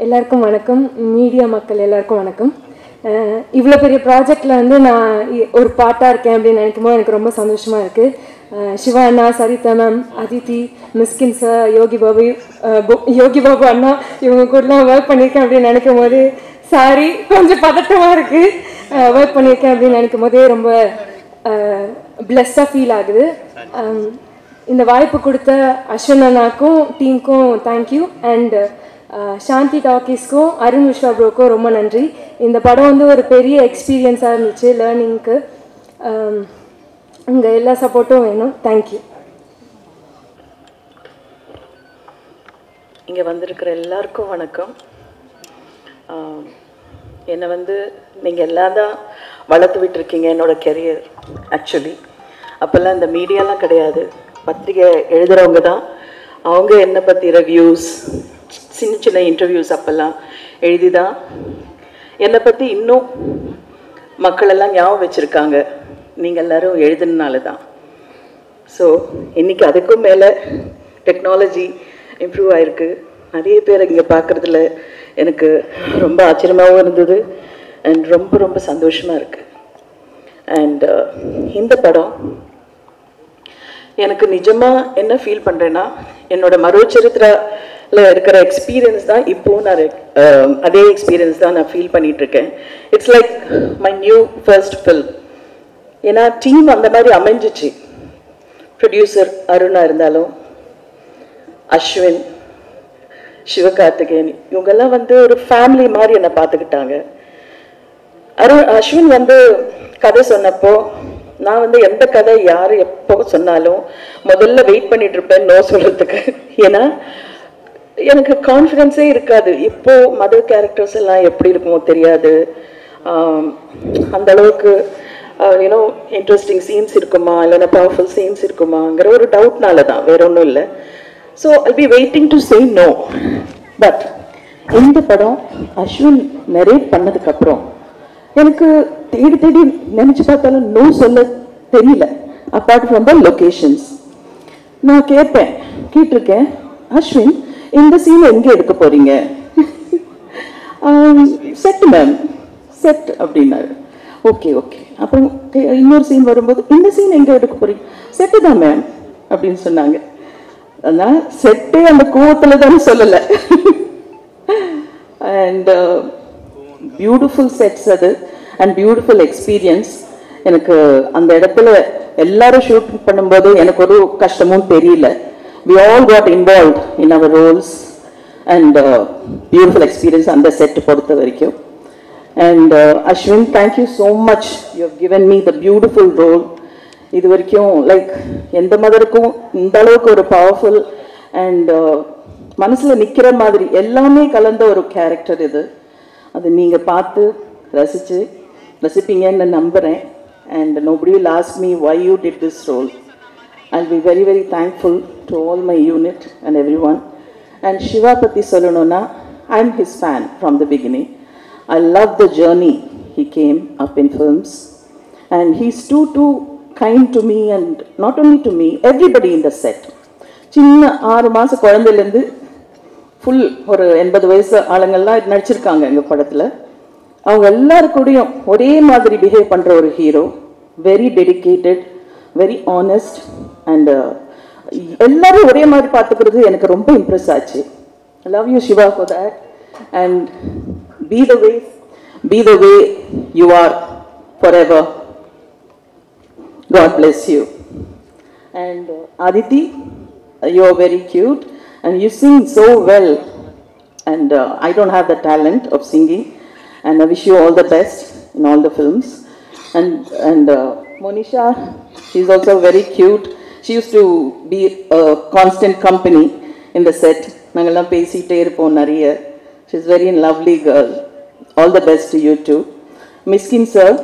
எல்லாருக்கும் வணக்கம் மீடியா மக்கள் எல்லாருக்கும் வணக்கம் அஹ் இவ்வளோ பெரிய ப்ராஜெக்டில் வந்து நான் இ- ஒரு பாட்டாக இருக்கேன் அப்படின்னு நினைக்கும் போது எனக்கு ரொம்ப சந்தோஷமாக இருக்குது சிவா அண்ணா சரிதா மேம் அதித்தி மிஸ்கின் சார் யோகி பாபு அஹ் போ- யோகி பாபு அண்ணா இவங்க கூடலாம் ஒர்க் பண்ணியிருக்கேன் அப்படின்னு நினைக்கும் போது சாரி கொஞ்சம் பதட்டமாக இருக்குது ஒர்க் பண்ணியிருக்கேன் அப்படின்னு நினைக்கும் போதே ரொம்ப பிளஸ்ஸாக ஃபீல் ஆகுது அம், இந்த வாய்ப்பு கொடுத்த அஸ்வன் அண்ணாக்கும் டீமுக்கும் தேங்க்யூ அண்ட் சாந்தி டாக்கீஸ்க்கும் அருண் விஸ்வா ப்ரோக்கும் ரொம்ப நன்றி இந்த படம் வந்து ஒரு பெரிய எக்ஸ்பீரியன்ஸாக இருந்துச்சு லேர்னிங்க்கு உங்கள் எல்லா சப்போர்ட்டும் வேணும் தேங்க்யூ இங்கே வந்திருக்கிற எல்லாருக்கும் வணக்கம் ஆம், என்னை வந்து நீங்கள் எல்லாம் தான் வளர்த்து விட்டுருக்கீங்க என்னோட கெரியர் ஆக்சுவலி அப்போல்லாம் இந்த மீடியாலாம் கிடையாது பத்திரிகை எழுதுகிறவங்க தான் அவங்க என்னை பற்றி ரிவ்யூஸ் சின்ன சின்ன இன்டர்வியூஸ் அப்போல்லாம் எழுதி தான் என்னை பற்றி இன்னும் மக்கள் எல்லாம் ஞாபகம் வச்சுருக்காங்க நீங்கள் எல்லாரும் எழுதுனால தான் ஸோ இன்னைக்கு அதுக்கும் மேலே டெக்னாலஜி இம்ப்ரூவ் ஆயிருக்கு நிறைய பேர் இங்கே பார்க்குறதுல எனக்கு ரொம்ப ஆச்சரியமாகவும் இருந்தது அண்ட் ரொம்ப ரொம்ப சந்தோஷமாக இருக்குது அண்ட் இந்த படம் எனக்கு நிஜமாக என்ன ஃபீல் பண்ணுறேன்னா என்னோட மறுச்சரித்திரால இருக்கிற எக்ஸ்பீரியன்ஸ் தான் இப்போ நான் re- அஹ், அதே எக்ஸ்பீரியன்ஸ் தான் நான் ஃபீல் பண்ணிட்டு இருக்கேன் it's like my new first film ஏன்னா டீம் அந்த மாதிரி அமைஞ்சிச்சு ப்ரொடியூசர் அருணா இருந்தாலும் அஸ்வின் சிவகார்த்திகேயன் இவங்கெல்லாம் வந்து ஒரு ஃபேமிலி மாதிரி என்னை பார்த்துக்கிட்டாங்க அருண் அஸ்வின் வந்து கதை சொன்னப்போ நான் வந்து எந்த கதை யார் எப்போ சொன்னாலும் முதல்ல வெயிட் பண்ணிட்டு இருப்பேன் நோ சொல்றதுக்கு ஏன்னா எனக்கு கான்ஃபிடென்ஸே இருக்காது இப்போ மதர் கேரக்டர்ஸ் எல்லாம் எப்படி இருக்குமோ தெரியாது ஆம், அந்த அளவுக்கு யூனோ இன்ட்ரெஸ்டிங் சீன்ஸ் இருக்குமா இல்லைன்னா பவர்ஃபுல் சீன்ஸ் இருக்குமாங்கிற ஒரு டவுட்னால தான் வேற ஒன்றும் இல்லை so I be waiting to say no but இந்த படம் அஸ்வின் நரேட் பண்ணதுக்கப்புறம் எனக்கு தேடி தேடி நினைச்சு பார்த்தாலும் நோ சொல்ல தெரியல அப்பார்ட் ஃப்ரம் த லொகேஷன்ஸ் நான் கேட்பேன் கேட்டிருக்கேன் அஸ்வின் இந்த சீன் எங்க எடுக்க போறீங்க செட் மேம் செட் அப்படின்னாரு ஓகே ஓகே அப்புறம் கே- இன்னொரு சீன் வரும்போது இந்த சீன் எங்க எடுக்க போறீங்க செட்டு தான் மேம் அப்படின்னு சொன்னாங்க ஆனால் செட்டே அந்த கூவத்தில் தானே சொல்லலை அண்ட் பியூட்டிஃபுல் செட்ஸ் அது அண்ட் பியூட்டிஃபுல் எக்ஸ்பீரியன்ஸ் எனக்கு அந்த இடத்துல எல்லாரும் ஷூட் பண்ணும்போது எனக்கு ஒரு கஷ்டமும் தெரியல we all got involved in our roles and beautiful experience அந்த செட் பொறுத்த வரைக்கும் and Ashwin thank you so much you have given me the beautiful role இது வரைக்கும் லைக் எந்த மதருக்கும் இந்த அளவுக்கு ஒரு பவர்ஃபுல் அண்ட் மனசுல நிக்கிற மாதிரி எல்லாமே கலந்த ஒரு கேரக்டர் இது அது நீங்க பார்த்து ரசிச்சு ரசிப்பீங்கன்னு நம்புறேன் and nobody will ask me why you did this role I'll be very very thankful to all my unit and everyone and Siva பத்தி சொல்லணும்னா I'm his fan from the beginning I love the journey he came up in films and he's too too kind to me and not only to me everybody in the set சின்ன ஆறு மாச குழந்தையிலேருந்து full ஒரு எண்பது வயசு ஆளுங்கள்லாம் நடிச்சிருக்காங்க எங்கள் படத்தில் அவங்க எல்லாருக்கூடயும் ஒரே மாதிரி பிஹேவ் பண்ணுற ஒரு hero very dedicated very honest and எல்லாரும் ஒரே மாதிரி பார்த்துக்கிறது எனக்கு ரொம்ப இம்ப்ரெஸ் ஆச்சு love you Siva for that and by the way by the way you are forever God bless you. And uh, Aditi, uh, you are very cute and you sing so well. And uh, I don't have the talent of singing. And I wish you all the best in all the films. And, and uh, Monisha, she's also very cute. She used to be a constant company in the set. நாங்கெல்லாம் பேசிட்டே இருப்போம் நிறைய she's very lovely girl all the best to you too Mysskin sir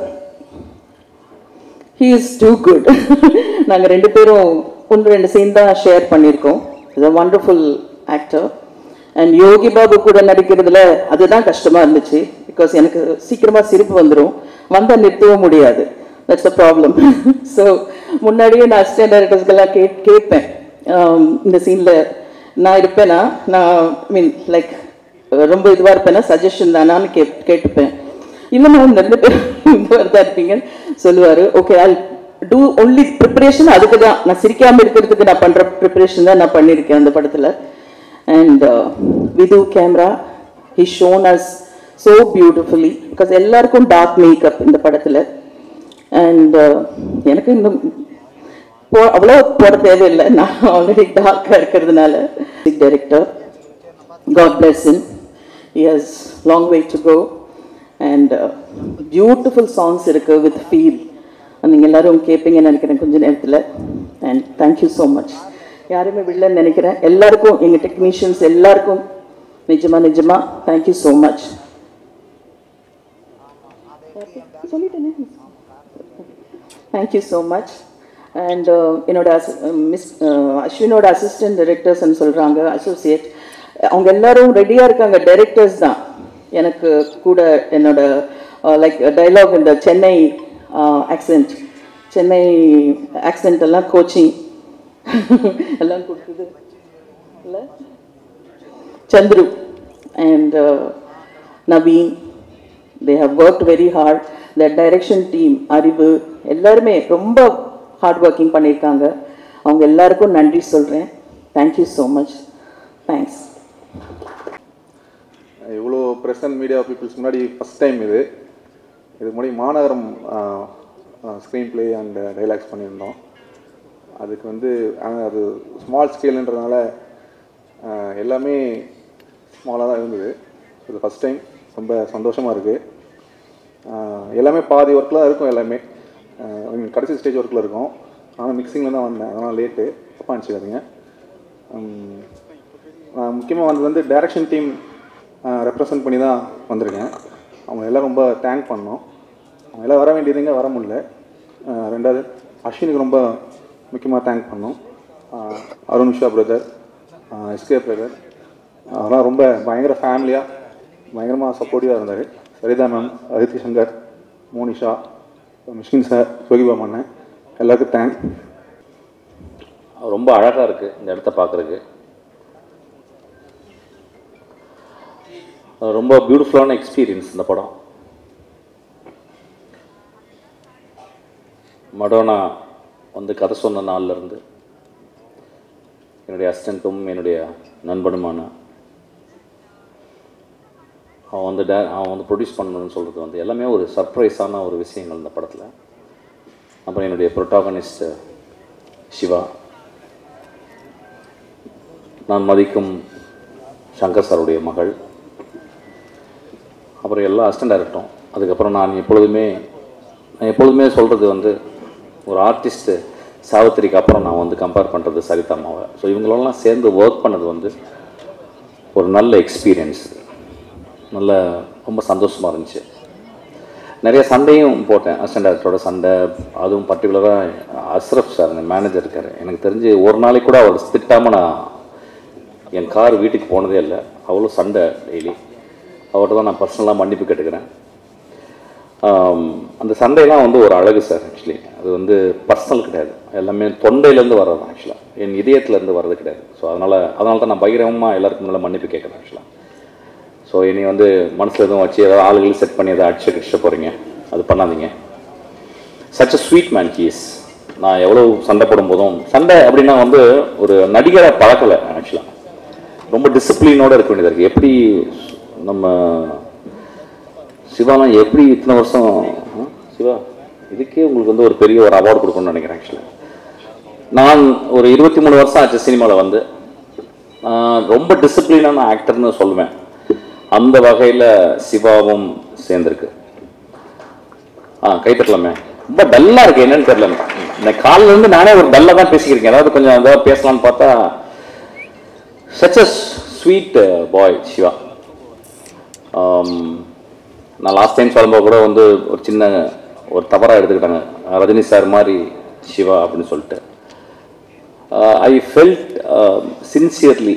he is too good நாங்கள் ரெண்டு பேரும் ஒன்று ரெண்டு scene தான் ஷேர் பண்ணியிருக்கோம் is a wonderful actor and Yogi Babu கூட நடிக்கிறதுல அதுதான் கஷ்டமாக இருந்துச்சு பிகாஸ் எனக்கு சீக்கிரமாக சிரிப்பு வந்துடும் வந்தால் நிறுத்தவும் முடியாது தட்ஸ் அ ப்ராப்ளம் ஸோ முன்னாடியே நான் அசிஸ்டன்ட் டைரக்டர்ஸ்க்கெல்லாம் கே கேட்பேன் Um, இந்த சீனில் நான் இருப்பேனா நான் மீன் லைக் ரொம்ப இதுவாக இருப்பேன்னா சஜஷன் தானான்னு கே கேட்டுப்பேன் இல்லைம்மா இந்த ரெண்டு பேரும் இந்த மாதிரி தான் இருப்பீங்கன்னு சொல்லுவார் okay I do only preparation அதுக்கு தான் நான் சிரிக்காமல் இருக்கிறதுக்கு நான் பண்ணுற ப்ரிப்பரேஷன் தான் நான் பண்ணியிருக்கேன் அந்த படத்தில் and Vidhu camera he shone us so beautifully because எல்லாருக்கும் டார்க் மேக்கப் இந்த படத்தில் அண்ட் எனக்கு இன்னும் போ அவ்வளோ போட தேவையில்லை நான் ஆல்ரெடி டார்க்காக இருக்கிறதுனால director God bless in he has long way to go and uh, beautiful songs இருக்கு with feel நீங்கள் எல்லாரும் கேட்பீங்கன்னு நினைக்கிறேன் கொஞ்ச நேரத்தில் அண்ட் தேங்க்யூ ஸோ மச் யாருமே விடலன்னு நினைக்கிறேன் எல்லாருக்கும் எங்கள் டெக்னீஷியன்ஸ் எல்லாருக்கும் நிஜமா நிஜமா தேங்க்யூ ஸோ மச் சொல்லிட்டேனே தேங்க்யூ ஸோ மச் அண்ட் என்னோட மிஸ் அஸ்வினோட அசிஸ்டன்ட் டைரக்டர்ஸ்னு சொல்கிறாங்க அசோசியேட் அவங்க எல்லாரும் ரெடியாக இருக்காங்க டைரக்டர்ஸ் தான் எனக்கு கூட என்னோட லைக் டைலாக் இந்த சென்னை ஆக்சென்ட் சென்னை ஆக்சென்ட் எல்லாம் கோச்சிங் எல்லாம் கொடுக்குது இல்லை Chandru and Naveen they have work very hard the direction team Arivu எல்லாருமே ரொம்ப ஹார்ட் ஒர்க்கிங் பண்ணியிருக்காங்க அவங்க எல்லாருக்கும் நன்றி சொல்கிறேன் தேங்க்யூ ஸோ மச் தேங்க்ஸ் இவ்வளோ ப்ரெசன்ட் மீடியா பீப்புள்ஸ் முன்னாடி ஃபஸ்ட் டைம் இது இதுக்கு முன்னாடி மாநகரம் ஸ்க்ரீன் ப்ளே அண்ட் டைலாக்ஸ் பண்ணியிருந்தோம் அதுக்கு வந்து ஆனா அது ஸ்மால் ஸ்கேலுன்றதுனால ஆஹ், எல்லாமே ஸ்மாலாக தான் இருந்தது இது ஃபஸ்ட் டைம் ரொம்ப சந்தோஷமாக இருக்குது எல்லாமே பாதி ஒர்க்கில் தான் இருக்கும் எல்லாமே ஆஹ், I mean, கடைசி ஸ்டேஜ் ஒர்க்கில் இருக்கும் ஆனால் மிக்சிங்கில் தான் வந்தேன் அதனால் லேட்டு தப்பாக நினச்சிக்காதீங்க நான் முக்கியமாக வந்தது வந்து டைரக்ஷன் டீம் ரெப்ரசன்ட் பண்ணி தான் வந்திருக்கேன் அவங்க எல்லாம் ரொம்ப தேங்க் பண்ணோம் அவங்க எல்லாம் வர வேண்டியதுங்க வர முடியல அஹ் ரெண்டாவது அஸ்வினுக்கு ரொம்ப முக்கியமாக தேங்க் பண்ணோம் அஹ் Arun Usha brother SK brother அதெல்லாம் ரொம்ப பயங்கர ஃபேமிலியாக பயங்கரமாக சப்போர்ட்டிவாக இருந்தார் சரிதா மேம் அதித்தி சங்கர் மோனிஷா மிஷ்கின் சார் யோகிபா மன்னன் எல்லாருக்கும் தேங்க் ரொம்ப அழகாக இருக்குது இந்த இடத்த பார்க்குறதுக்கு ரொம்ப பியூட்டிஃபுல்லான எக்ஸ்பீரியன்ஸ் இந்த படம் மடோனா வந்து கதை சொன்ன நாள்ல இருந்து என்னுடைய அசிஸ்டண்ட்டும் என்னுடைய நண்பனுமான அவன் வந்து டே அவன் வந்து ப்ரொடியூஸ் பண்ணணும்னு சொல்கிறது வந்து எல்லாமே ஒரு சர்ப்ரைஸான ஒரு விஷயங்கள் இந்த படத்தில் அப்புறம் என்னுடைய ப்ரொட்டாகனிஸ்ட் சிவா நான் மதிக்கும் சங்கர் சாருடைய மகள் அப்புறம் எல்லா அசிஸ்டன்ட் டைரக்டரும் அதுக்கப்புறம் நான் எப்பொழுதுமே நான் எப்பொழுதுமே சொல்கிறது வந்து ஒரு ஆர்டிஸ்ட்டு சாவித்திரிக்கு அப்புறம் நான் வந்து கம்பேர் பண்ணுறது சரிதாமாவை ஸோ இவங்களெல்லாம் சேர்ந்து ஒர்க் பண்ணது வந்து ஒரு நல்ல எக்ஸ்பீரியன்ஸ் நல்ல ரொம்ப சந்தோஷமாக இருந்துச்சு நிறைய சண்டையும் போட்டேன் அசிஸ்டன்ட் டேரக்டரோட சண்டை அதுவும் பர்டிகுலராக அஸ்ரஃப் சார் என் மேனேஜர் இருக்கார் எனக்கு தெரிஞ்சு ஒரு நாளைக்கு கூட அவர் திட்டாமல் நான் என் கார் வீட்டுக்கு போனதே இல்லை அவ்வளோ சண்டை டெய்லி அவர்கிட்ட தான் நான் பர்சனலாக மன்னிப்பு கேட்டுக்கிறேன் ஆம், அந்த சண்டையெல்லாம் வந்து ஒரு அழகு சார் ஆக்சுவலி அது வந்து பர்சனல் கிடையாது எல்லாமே தொண்டையிலேருந்து வர்றது ஆக்சுவலாக என் இதயத்துலேருந்து வர்றது கிடையாது ஸோ அதனால் அதனால தான் நான் பகிரங்கமாக எல்லாருக்கும் முன்னால மன்னிப்பு கேட்குறேன் ஆக்சுவலாக ஸோ இனி வந்து மனசில் எதுவும் வச்சு ஏதாவது ஆளுகள் செட் பண்ணி எதாவது அடிச்சு கிடிச்சு போகிறீங்க அது பண்ணாதீங்க சச் அ ஸ்வீட் மேன் கீஸ் நான் எவ்வளோ சண்டை போடும் போதும் சண்டை அப்படின்னா வந்து ஒரு நடிகரை பழக்கலை ஆக்சுவலாக ரொம்ப டிசிப்ளினோட இருக்க வேண்டியது இருக்குது எப்படி நம்ம சிவாலாம் எப்படி இத்தனை வருஷம் ஆ, சிவா இதுக்கே உங்களுக்கு வந்து ஒரு பெரிய ஒரு அவார்டு கொடுக்கணும்னு நினைக்கிறேன் ஆக்சுவலாக நான் ஒரு இருபத்தி மூணு வருஷம் ஆச்சு சினிமாவில் வந்து நான் ரொம்ப டிசிப்ளினான ஆக்டர்னு சொல்லுவேன் அந்த வகையில் சிவாவும் சேர்ந்துருக்கு ஆ கை தட்டலாமே ரொம்ப டல்லாக இருக்கு என்னன்னு தெரியல இந்த காலில் இருந்து நானே ஒரு டல்லாக தான் பேசிக்கிறேன் ஏதாவது கொஞ்சம் ஏதாவது பேசலாம்னு பார்த்தா such a sweet boy Siva ஆம், நான் லாஸ்ட் டைம் சொல்லும்போது கூட வந்து ஒரு சின்ன ஒரு தவறாக எடுத்துக்கிட்டாங்க ரஜினி சார் மாதிரி சிவா அப்படின்னு சொல்லிட்டு ஐ ஃபெல்ட் சின்சியர்லி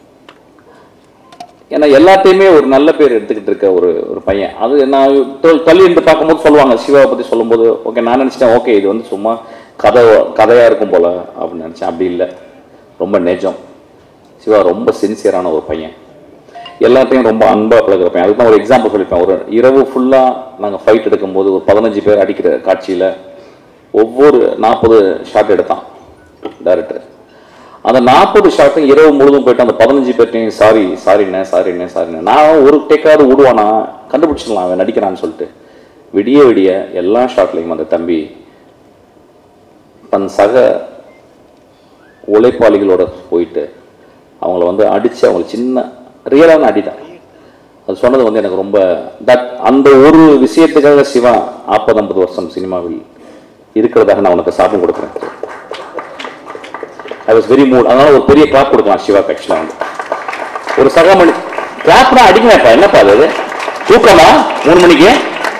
ஏன்னா எல்லாத்தையுமே ஒரு நல்ல பேர் எடுத்துக்கிட்டு இருக்க ஒரு ஒரு பையன் அது நான் தொ- தள்ளி இருந்து பார்க்கும்போது சொல்லுவாங்க சிவாவை பற்றி சொல்லும்போது ஓகே நான் நினச்சிட்டேன் ஓகே இது வந்து சும்மா கதை கதையாக இருக்கும் போல அப்படின்னு நினச்சேன் அப்படி இல்லை ரொம்ப நிஜம் சிவா ரொம்ப சின்சியரான ஒரு பையன் எல்லாத்தையும் ரொம்ப அன்பாக பழகிறப்பேன் அதுக்கு தான் ஒரு எக்ஸாம்பிள் சொல்லிப்பேன் ஒரு இரவு ஃபுல்லாக நாங்கள் ஃபைட் எடுக்கும்போது ஒரு பதினஞ்சு பேர் அடிக்கிற காட்சியில் ஒவ்வொரு நாற்பது ஷாட் எடுத்தான் டேரக்டர் அந்த நாற்பது ஷாட்டும் இரவு முழுதும் போயிட்டு அந்த பதினஞ்சு பேர்ட்டையும் சாரி சாரிண்ணே சாரிண்ணே சாரிண்ணே நான் ஒரு டேக்காவது விடுவானா கண்டுபிடிச்சிடலாம் அவன் நடிக்கிறான்னு சொல்லிட்டு விடிய விடிய எல்லா ஷாட்லையும் அந்த தம்பி தன் சக உழைப்பாளிகளோட போயிட்டு அவங்கள வந்து அடித்து அவங்களுக்கு சின்ன ரியலான அடி தான் அது சொன்னது வந்து எனக்கு ரொம்ப தட் அந்த ஒரு விஷயத்துக்காக சிவா நாற்பது ஐம்பது வருஷம் சினிமாவில் இருக்கிறதாக நான் உனக்கு சாபம் கொடுக்குறேன் ஐ வாஸ் வெரி மூட் அதனால ஒரு பெரிய கிளாப் கொடுக்கலாம் சிவா ஆக்சுவலாக வந்து ஒரு சக மணி கிளாப்னா அடிக்கணும்ப்பா என்னப்பா அது தூக்கமா மூணு மணிக்கு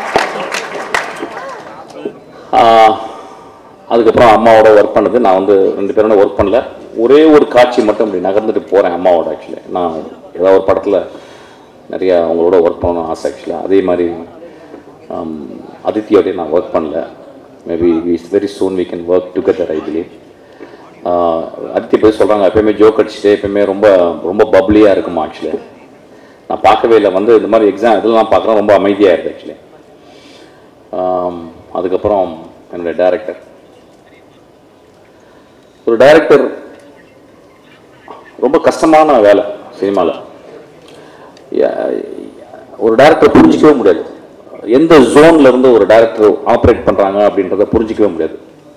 ஆஹ், அதுக்கப்புறம் அம்மாவோட ஒர்க் பண்ணது நான் வந்து ரெண்டு பேரோட ஒர்க் பண்ணல ஒரே ஒரு காட்சி மட்டும் இப்படி நகர்ந்துட்டு போகிறேன் அம்மாவோட ஆக்சுவலி நான் ஏதாவது ஒரு படத்தில் நிறைய அவங்களோட ஒர்க் பண்ணணும்னு ஆசை ஆக்சுவலாக அதே மாதிரி ஆம், அதித்தியோடய நான் ஒர்க் பண்ணல maybe we very soon we can work together I believe Aditi போய் சொல்கிறாங்க எப்பயுமே ஜோக் அடிச்சுட்டு எப்பயுமே ரொம்ப ரொம்ப பப்ளியாக இருக்குமா ஆக்சுவலி நான் பார்க்கவே இல்லை வந்து இந்த மாதிரி எக்ஸாம் இதெல்லாம் பார்க்குறேன் ரொம்ப அமைதியாக இருக்குது ஆக்சுவலி அதுக்கப்புறம் என்னுடைய டைரக்டர் ஒரு டைரக்டர் ரொம்ப கஷ்டமான வேலை சினிமாவில் ஒரு டைரக்டர் புரிஞ்சிக்கவே முடியாது எந்த ஜோன்ல இருந்து ஒரு டைரக்டர் ஆப்ரேட் பண்ணுறாங்க அப்படின்றத புரிஞ்சிக்கவே முடியாது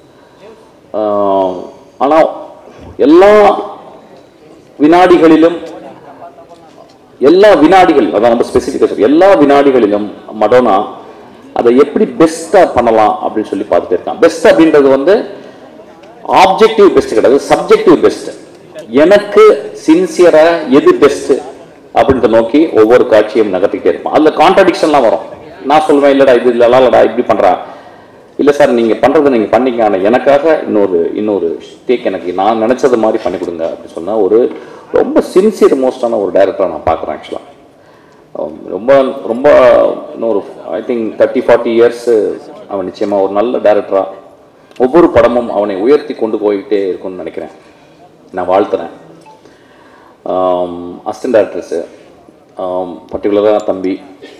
ஆனால் எல்லா வினாடிகளிலும் எல்லா வினாடிகள் அதான் ரொம்ப ஸ்பெசிஃபிக்காக எல்லா வினாடிகளிலும் மடோனா அதை எப்படி பெஸ்ட்டாக பண்ணலாம் அப்படின்னு சொல்லி பார்த்துட்டு இருக்கான் பெஸ்ட் அப்படின்றது வந்து ஆப்ஜெக்டிவ் பெஸ்ட் கிடையாது சப்ஜெக்டிவ் பெஸ்ட் எனக்கு சின்சியரா எது பெஸ்ட் அப்படின்றத நோக்கி ஒவ்வொரு காட்சியும் நகர்த்திக்கிட்டே இருப்பான் அதுல கான்ட்ரடிக்ஷன்லாம் வரும் நான் சொல்லுவேன் இல்லடா இது இல்லடா இல்லடா இப்படி பண்றா இல்ல சார் நீங்க பண்றதை நீங்க பண்ணீங்க ஆனா எனக்காக இன்னொரு இன்னொரு டேக் எனக்கு நான் நினைச்சது மாதிரி பண்ணி கொடுங்க அப்படின்னு சொன்னா ஒரு ரொம்ப சின்சியர் மோஸ்டான ஒரு டைரக்டரை நான் பார்க்குறேன் ஆக்சுவலாக ரொம்ப ரொம்ப இன்னொரு I think thirty forty years அவன் நிச்சயமாக ஒரு நல்ல டைரக்டராக ஒவ்வொரு படமும் அவனை உயர்த்தி கொண்டு போயிட்டே இருக்கும்னு நினைக்கிறேன் நான் வாழ்த்துறேன் அசிஸ்டன்ட் டேரக்டர்ஸு பர்டிகுலராக தம்பி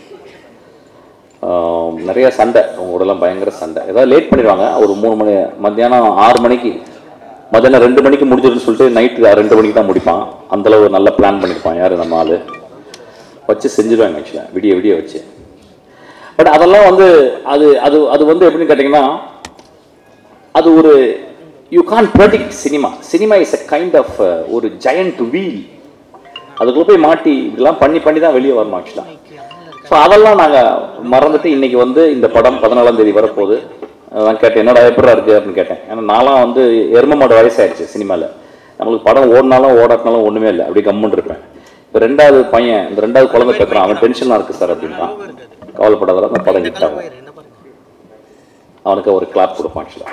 ஆம், நிறைய சண்டை அவங்க கூடலாம் பயங்கர சண்டை ஏதாவது லேட் பண்ணிடுவாங்க ஒரு மூணு மணி மத்தியானம் ஆறு மணிக்கு மத்தியானம் ரெண்டு மணிக்கு முடிஞ்சிருன்னு சொல்லிட்டு நைட்டு ரெண்டு மணிக்கு தான் முடிப்பான் அந்தளவு நல்ல பிளான் பண்ணியிருப்பான் யார் நம்ம ஆளு வச்சு செஞ்சிருவாங்க ஆக்சுவலாக விடிய விடிய வச்சு பட் அதெல்லாம் வந்து அது அது அது வந்து எப்படின்னு கேட்டிங்கன்னா அது ஒரு you can predict cinema cinema is a kind of ஒரு ஜெயண்ட் வீல் அதுக்குள்ள போய் மாட்டி இப்படிலாம் பண்ணி பண்ணி தான் வெளியே வரணும் ஆக்சுவலாக ஸோ அதெல்லாம் நாங்கள் மறந்துட்டு இன்னைக்கு வந்து இந்த படம் பதினாலாம் தேதி வரப்போகுது அதான் கேட்டேன் என்னடா எப்படா இருக்கு அப்படின்னு கேட்டேன் ஏன்னா நான்லாம் வந்து எரும மாடு வயசாயிருச்சு சினிமாவில் நம்மளுக்கு படம் ஓடினாலும் ஓடாட்டினாலும் ஒன்றுமே இல்லை அப்படி கம்முன்னு இருப்பேன் இப்போ ரெண்டாவது பையன் இந்த ரெண்டாவது குழந்தை பேசுகிறான் அவன் டென்ஷனாக இருக்கு சார் அப்படின்றான் கவலைப்படாத அந்த படம் ஹிட் ஆகும் அவனுக்கு ஒரு கிளாப் கொடுப்பான் ஆக்சுவலாக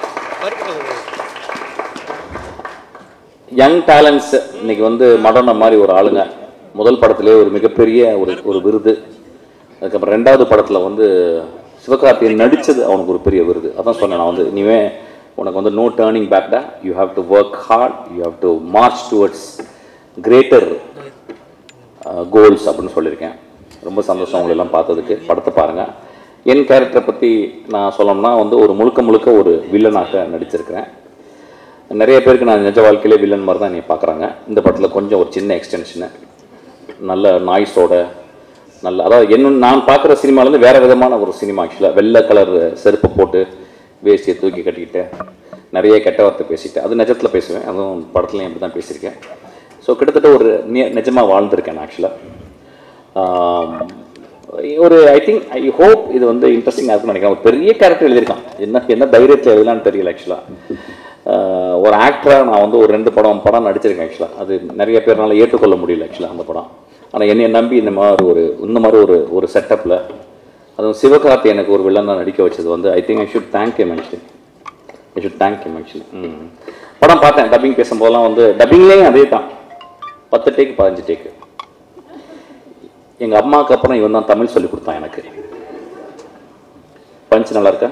யங் டேலண்ட்ஸ் இன்னைக்கு வந்து மடோனா மாதிரி ஒரு ஆளுங்க முதல் படத்திலே ஒரு மிகப்பெரிய ஒரு ஒரு விருது அதுக்கப்புறம் ரெண்டாவது படத்தில் வந்து சிவகார்த்தியன் நடித்தது அவனுக்கு ஒரு பெரிய விருது அதான் சொன்னேன் நான் வந்து இனிமே உனக்கு வந்து நோ டேர்னிங் பேக்டா you have to work hard you have to march towards greater goals அப்படின்னு சொல்லியிருக்கேன் ரொம்ப சந்தோஷம் உங்களை எல்லாம் பார்த்ததுக்கு படத்தை பாருங்கள் என் கேரக்டரை பற்றி நான் சொல்லணும்னா வந்து ஒரு முழுக்க முழுக்க ஒரு வில்லனாக நடிச்சிருக்கிறேன் நிறைய பேருக்கு நான் நிஜ வாழ்க்கையிலே வில்லன் மாதிரி தான் நீ பார்க்குறாங்க இந்த படத்தில் கொஞ்சம் ஒரு சின்ன எக்ஸ்டென்ஷனு நல்ல நாய்ஸோட நல்ல அதாவது என்ன நான் பார்க்குற சினிமாலேருந்து வேறு விதமான ஒரு சினிமா ஆக்சுவலாக வெள்ளை கலர் செருப்பு போட்டு வேஷ்டியை தூக்கி கட்டிக்கிட்டு நிறைய கெட்ட வார்த்தை பேசிட்டு அது நிஜத்தில் பேசுவேன் அதுவும் படத்துலையும் அப்படி தான் பேசியிருக்கேன் ஸோ கிட்டத்தட்ட ஒரு நி- நிஜமா வாழ்ந்திருக்கேன் ஆக்சுவலாக ஒரு ஐ திங்க் ஐ ஹோப் இது வந்து இன்ட்ரெஸ்டிங்காக இருக்கும்னு நினைக்கிறேன் ஒரு பெரிய கேரக்டர் எழுதியிருக்கான் என்ன என்ன தைரியத்தில் எழுதலான்னு தெரியல ஆக்சுவலாக ஒரு ஆக்டராக நான் வந்து ஒரு ரெண்டு படம் படம் நடிச்சிருக்கேன் ஆக்சுவலாக அது நிறைய பேர்னால ஏற்றுக்கொள்ள முடியல ஆக்சுவலாக அந்த படம் ஆனால் என்னைய நம்பி இந்த மாதிரி ஒரு இந்த மாதிரி ஒரு ஒரு செட்டப்பில் அதுவும் சிவகார்த்தி எனக்கு ஒரு வில்லனா நடிக்க வச்சது வந்து I think I should thank am actually I should thank am actually ம் படம் பார்த்தேன் டப்பிங் பேசும்போதெல்லாம் வந்து டப்பிங்லேயும் அதே தான் பத்து டேக்கு பதினஞ்சு டேக்கு எங்கள் அம்மாவுக்கு அப்புறம் இவன் தான் தமிழ் சொல்லி கொடுத்தான் எனக்கு பஞ்ச் நல்லா இருக்கா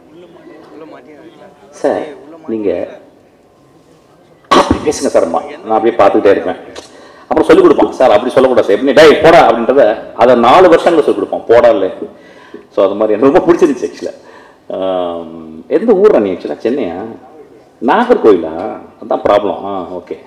சார் நீங்கள் அப்படி பேசுங்க சார் அம்மா நான் அப்படியே பார்த்துக்கிட்டே இருப்பேன் அப்புறம் சொல்லிக் கொடுப்பான் சார் அப்படி சொல்லக்கூடாது சார் எப்படி டேய் போடா அப்படின்றத அதை நாலு வருஷங்கள் சொல்லிக் கொடுப்பான் போடா இல்லை ஸோ அது மாதிரி எனக்கு ரொம்ப பிடிச்சிருந்துச்சு ஆக்சுவலாக எந்த ஊரா நீ ஆக்சுவலாக சென்னையா நாகர்கோயிலா அதான் ப்ராப்ளம் ஆ ஓகே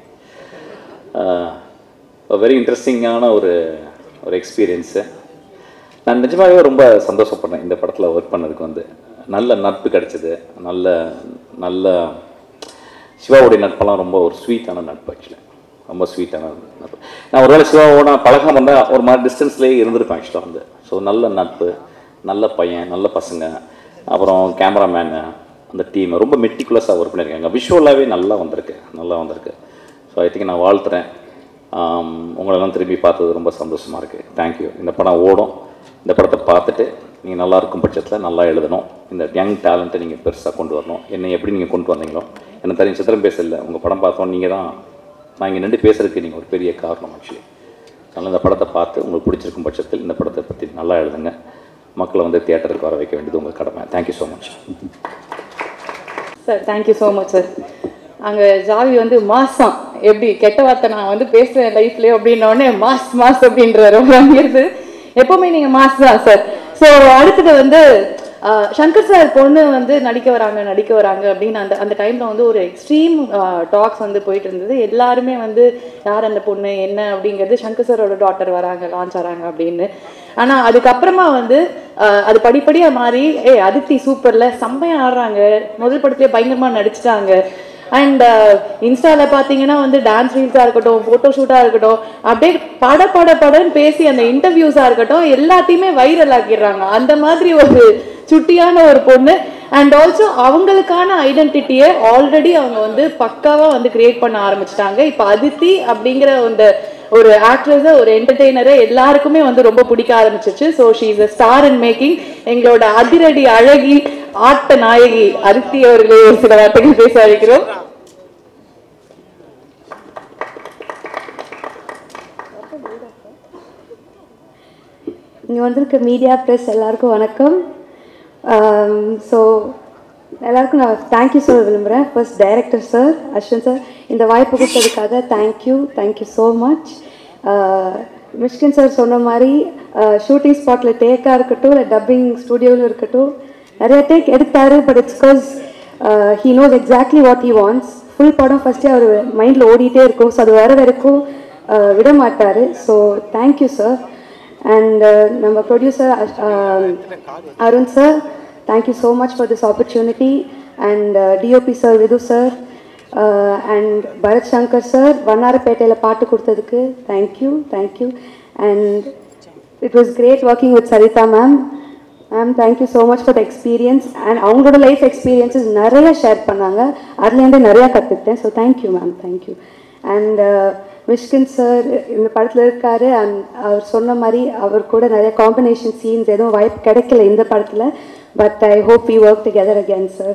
வெரி இன்ட்ரெஸ்டிங்கான ஒரு ஒரு எக்ஸ்பீரியன்ஸு நான் நிஜமாகவே ரொம்ப சந்தோஷப்படுறேன் இந்த படத்தில் ஒர்க் பண்ணதுக்கு வந்து நல்ல நட்பு கிடைச்சது நல்ல நல்ல சிவாவுடைய நட்பெல்லாம் ரொம்ப ஒரு ஸ்வீட்டான நட்பு ஆக்சுவலாக ரொம்ப ஸ்வீட்டான நட்பு நான் ஒருவேளை சிவாவோட பழக்கம் வந்தால் ஒரு மாதிரி டிஸ்டன்ஸ்லேயே இருந்திருப்பேன் ஆக்சுவலாக வந்து ஸோ நல்ல நட்பு நல்ல பையன் நல்ல பசங்க அப்புறம் கேமராமேனு அந்த டீம் ரொம்ப மெட்டிகுலஸாக ஒர்க் பண்ணியிருக்காங்க விஷுவலாகவே நல்லா வந்திருக்கு நல்லா வந்திருக்கு ஸோ ஐ திங்க் நான் வாழ்த்துறேன் ஆம், உங்களெல்லாம் திரும்பி பார்த்தது ரொம்ப சந்தோஷமாக இருக்குது தேங்க்யூ இந்த படம் ஓடும் இந்த படத்தை பார்த்துட்டு நீங்கள் நல்லா இருக்கும் பட்சத்தில் நல்லா எழுதணும் இந்த யங் டேலண்ட்டை நீங்கள் பெருசாக கொண்டு வரணும் என்னை எப்படி நீங்கள் கொண்டு வந்தீங்களோ எனக்கு தெரியும் சித்திரம் பேசல உங்கள் படம் பார்த்தோம் நீங்கள் தான் நான் இங்கே நின்று பேசுறதுக்கு நீங்கள் ஒரு பெரிய காரணம் ஆக்சுவலி அதனால் இந்த படத்தை பார்த்து உங்களுக்கு பிடிச்சிருக்கும் பட்சத்தில் இந்த படத்தை பற்றி நல்லா எழுதுங்க மக்களை வந்து தியேட்டருக்கு வர வைக்க வேண்டியது உங்கள் கடமை thank you so much sir thank you so much sir அங்கே ஜாவி வந்து மாசம் எப்படி கெட்ட வார்த்தை நான் வந்து பேசுகிறேன் லைஃப்லேயே அப்படின்னோடனே மாஸ் மாஸ் அப்படின்றாரு அங்கிருந்து எப்போவுமே நீங்கள் மாஸ் தான் சார் ஸோ அடுத்தது வந்து ஆஹ், சங்கர் சார் பொண்ணு வந்து நடிக்க வராங்க நடிக்க வராங்க அப்படின்னு அந்த அந்த டைமில் வந்து ஒரு எக்ஸ்ட்ரீம் டாக்ஸ் வந்து போயிட்டு இருந்தது எல்லாருமே வந்து யார் அந்த பொண்ணு என்ன அப்படிங்கிறது சங்கர் சாரோட டாட்டர் வராங்க லான்ச் ஆகிறாங்க அப்படின்னு ஆனால் அதுக்கப்புறமா வந்து ஆஹ், அது படிப்படியாக மாறி ஏ அதித்தி சூப்பரில் செம்மையாக ஆடுறாங்க முதல் படத்துலேயே பயங்கரமாக நடிச்சிட்டாங்க அண்ட் இன்ஸ்டால பார்த்தீங்கன்னா வந்து டான்ஸ் ரீல்ஸாக இருக்கட்டும் ஃபோட்டோ ஷூட்டாக இருக்கட்டும் அப்படியே பட பட படன்னு பேசி அந்த இன்டர்வியூஸாக இருக்கட்டும் எல்லாத்தையுமே வைரல் ஆக்கிடுறாங்க அந்த மாதிரி ஒரு சுட்டியான ஒரு பொண்ணு அண்ட் ஆல்சோ அவங்களுக்கான ஐடென்டிட்டியை ஆல்ரெடி அவங்க வந்து பக்காவாக வந்து கிரியேட் பண்ண ஆரம்பிச்சிட்டாங்க இப்போ அதித்தி அப்படிங்கிற அந்த ஒரு ஆக்ட்ரஸை ஒரு என்டர்டெய்னரை எல்லாருக்குமே வந்து ரொம்ப பிடிக்க ஆரம்பிச்சிச்சு so she is a star in making எங்களோட அதிரடி அழகி ஆட்ட நாயகி அதித்தி அவர்களே ஒரு சில வார்த்தைகள் பேச அழைக்கிறோம் இங்கே வந்திருக்க மீடியா ப்ரெஸ் எல்லாருக்கும் வணக்கம் ஸோ எல்லாருக்கும் நான் தேங்க்யூ சொல்ல விரும்புகிறேன் first director sir Ashwin sir இந்த வாய்ப்பு கொடுத்ததுக்காக thank you thank you so much Mysskin sir சொன்ன மாதிரி ஷூட்டிங் ஸ்பாட்டில் டேக்காக இருக்கட்டும் இல்லை டப்பிங் ஸ்டூடியோவில் இருக்கட்டும் நிறைய டேக் எடுத்தாரு but it's because he knows exactly what he wants full படம் ஃபஸ்ட்டு அவர் மைண்டில் ஓடிட்டே இருக்கும் ஸோ அது வர வரைக்கும் uh, விட மாட்டார் ஸோ தேங்க்யூ சார் அண்ட் நம்ம producer Arun sir thank you so much for this opportunity and DOP sir Vidhu sir and Bharath Shankar sir வண்ணாரப்பேட்டையில் பாட்டு கொடுத்ததுக்கு thank you thank you and it was great working with Saritha ma'am ma'am thank you so much for the experience and அவங்களோட life experiences நிறைய share பண்ணாங்க அதுலேருந்து நிறையா கற்றுக்கிட்டேன் so thank you ma'am thank you and Mysskin sir இந்த படத்தில் இருக்காரு அண்ட் அவர் சொன்ன மாதிரி அவர் கூட நிறைய காம்பினேஷன் சீன்ஸ் எதுவும் வாய்ப்பு கிடைக்கல இந்த படத்தில் but I hope we work together again sir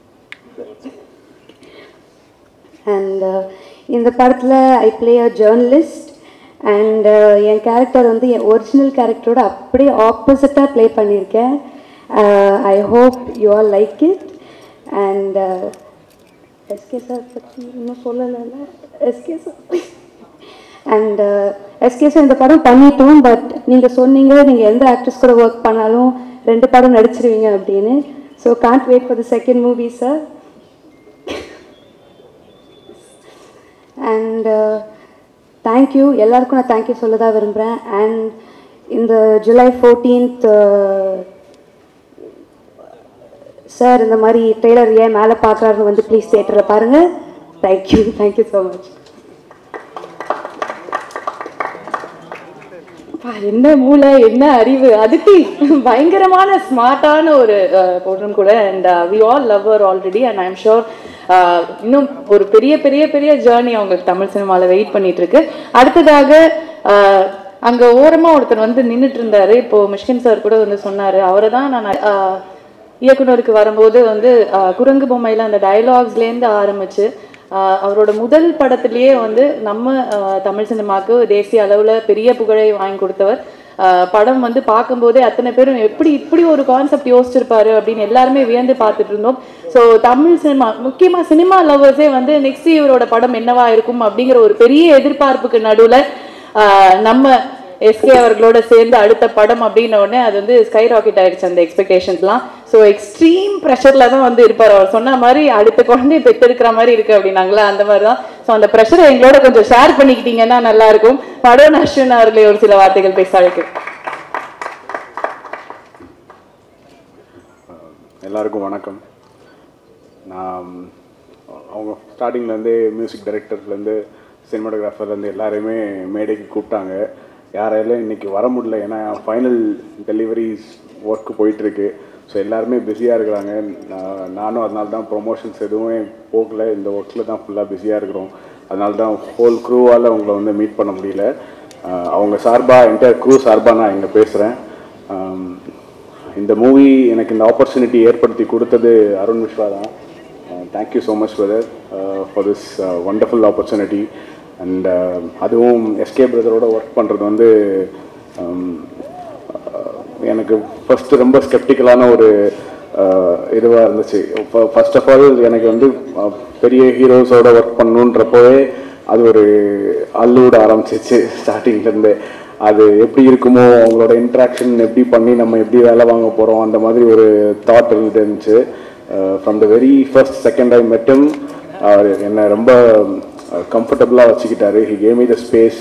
and இந்த படத்தில் I play a journalist and என் கேரக்டர் வந்து என் ஒரிஜினல் கேரக்டரோட அப்படியே ஆப்போசிட்டாக ப்ளே பண்ணியிருக்கேன் I hope you all like it and SK sir பற்றி இன்னும் சொல்லலைல்ல SK sir and SK sir இந்த படம் பண்ணிட்டோம் பட் நீங்கள் சொன்னீங்க நீங்கள் எந்த ஆக்ட்ரஸ் கூட ஒர்க் பண்ணாலும் ரெண்டு படம் நடிச்சிருவீங்க அப்படின்னு so can't wait for the second movie sir and thank you எல்லாருக்கும் நான் தேங்க்யூ சொல்ல தான் விரும்புகிறேன் அண்ட் இந்த ஜூலை ஃபோர்டீன்த் சார் இந்த மாதிரி ட்ரெய்லர் ஏன் மேலே பார்க்குறாருன்னு வந்து ப்ளீஸ் தேட்டரில் பாருங்கள் தேங்க்யூ தேங்க்யூ ஸோ மச் அப்பா, என்ன மூளை என்ன அறிவு அதுக்கு பயங்கரமான ஸ்மார்ட்டான ஒரு அஹ், பொண்ணும் கூட and we all lover already and I am sure இன்னும் ஒரு பெரிய பெரிய பெரிய ஜேர்னி அவங்களுக்கு தமிழ் சினிமாவில் வெயிட் பண்ணிட்டு இருக்கு அடுத்ததாக அஹ், அங்க ஓரமா ஒருத்தர் வந்து நின்றுட்டு இருந்தாரு இப்போ மிஷ்கின் சார் கூட வந்து சொன்னாரு அவரை தான் நான் அஹ், இயக்குனருக்கு வரும்போது வந்து அஹ், குரங்கு பொம்மையில அந்த டயலாக்ஸ்லேருந்து ஆரம்பிச்சு ஆஹ் அவரோட முதல் படத்திலேயே வந்து நம்ம ஆஹ் தமிழ் சினிமாவுக்கு தேசிய அளவில் பெரிய புகழை வாங்கி கொடுத்தவர் ஆஹ் படம் வந்து பார்க்கும்போதே அத்தனை பேரும் எப்படி இப்படி ஒரு கான்செப்ட் யோசிச்சிருப்பாரு அப்படின்னு எல்லாருமே வியந்து பார்த்துட்டு இருந்தோம் ஸோ தமிழ் சினிமா முக்கியமா சினிமா லவர்ஸே வந்து நெக்ஸ்ட் இவரோட படம் என்னவா இருக்கும் அப்படிங்கிற ஒரு பெரிய எதிர்பார்ப்புக்கு நடுவில் நம்ம எஸ்கே அவர்களோட சேர்ந்து அடுத்த படம் அப்படின்ன உடனே அது வந்து ஸ்கை ராக்கெட் ஆயிடுச்சு அந்த எக்ஸ்பெக்டேஷன்ஸ்லாம் ஸோ எக்ஸ்ட்ரீம் ப்ரெஷரில் தான் வந்து இருப்பார் அவர் சொன்ன மாதிரி அடுத்த குழந்தைய பெற்றெடுக்கிற மாதிரி இருக்கு அப்படின்னாங்களா அந்த மாதிரி தான் ஸோ அந்த ப்ரெஷரை எங்களோட கொஞ்சம் ஷேர் பண்ணிக்கிட்டீங்கன்னா நல்லா இருக்கும் படம் அஸ்வின் அவர்களை ஒரு சில வார்த்தைகள் பேச அழைக்கிறேன் எல்லாருக்கும் வணக்கம் நான் அவங்க ஸ்டார்டிங்லேருந்து மியூசிக் டைரக்டர்லேருந்து சினிமாட்டோகிராஃபர்லேருந்து எல்லாரையுமே மேடைக்கு கூப்பிட்டாங்க யாராலும் இன்னைக்கு வர முடியல ஏன்னா ஃபைனல் டெலிவரிஸ் ஒர்க்கு போயிட்டுருக்கு ஸோ எல்லாருமே பிஸியாக இருக்கிறாங்க நான் நானும் அதனால தான் ப்ரொமோஷன்ஸ் எதுவுமே போகல இந்த ஒர்க்கில் தான் ஃபுல்லாக பிஸியாக இருக்கிறோம் அதனால தான் ஹோல் க்ரூவால் உங்களை வந்து மீட் பண்ண முடியல அஹ் அவங்க சார்பாக என்டையர் க்ரூ சார்பாக நான் இங்கே பேசுகிறேன் இந்த மூவி எனக்கு இந்த ஆப்பர்ச்சுனிட்டி ஏற்படுத்தி கொடுத்தது அருண் விஸ்வா தான் thank you so much brother for this wonderful opportunity and அதுவும் எஸ்கே பிரதரோட ஒர்க் பண்ணுறது வந்து um, uh, எனக்கு ஃபஸ்ட்டு ரொம்ப ஸ்கெப்டிக்கலான ஒரு இதுவாக இருந்துச்சு ஃபர்ஸ்ட் ஆஃப் ஆல் எனக்கு வந்து uh, பெரிய ஹீரோஸோட ஒர்க் பண்ணணுன்றப்போவே அது ஒரு அல்லூட ஆரம்பிச்சிச்சு ஸ்டார்டிங்லேருந்து அது எப்படி இருக்குமோ அவங்களோட இன்ட்ராக்ஷன் எப்படி பண்ணி நம்ம எப்படி வேலை வாங்க போகிறோம் அந்த மாதிரி ஒரு தாட் இருந்துட்டு இருந்துச்சு from the very first second I met him அவர் என்னை ரொம்ப கம்ஃபர்டபுளாக வச்சுக்கிட்டாரு he came the space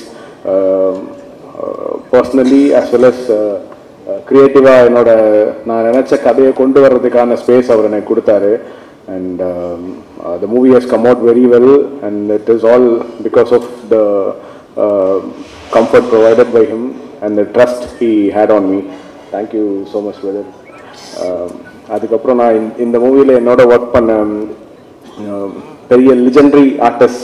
personally as well as க்ரியேட்டிவாக என்னோட நான் நினச்ச கதையை கொண்டு வர்றதுக்கான ஸ்பேஸ் அவர் எனக்கு கொடுத்தாரு and the movie has come out very well and it is all because of the comfort provided by him and the trust he had on me. Thank you so much, brother. Um, அதுக்கப்புறம் நான் இந்த- இந்த மூவியில் என்னோட work பண்ண um, பெரிய legendary artist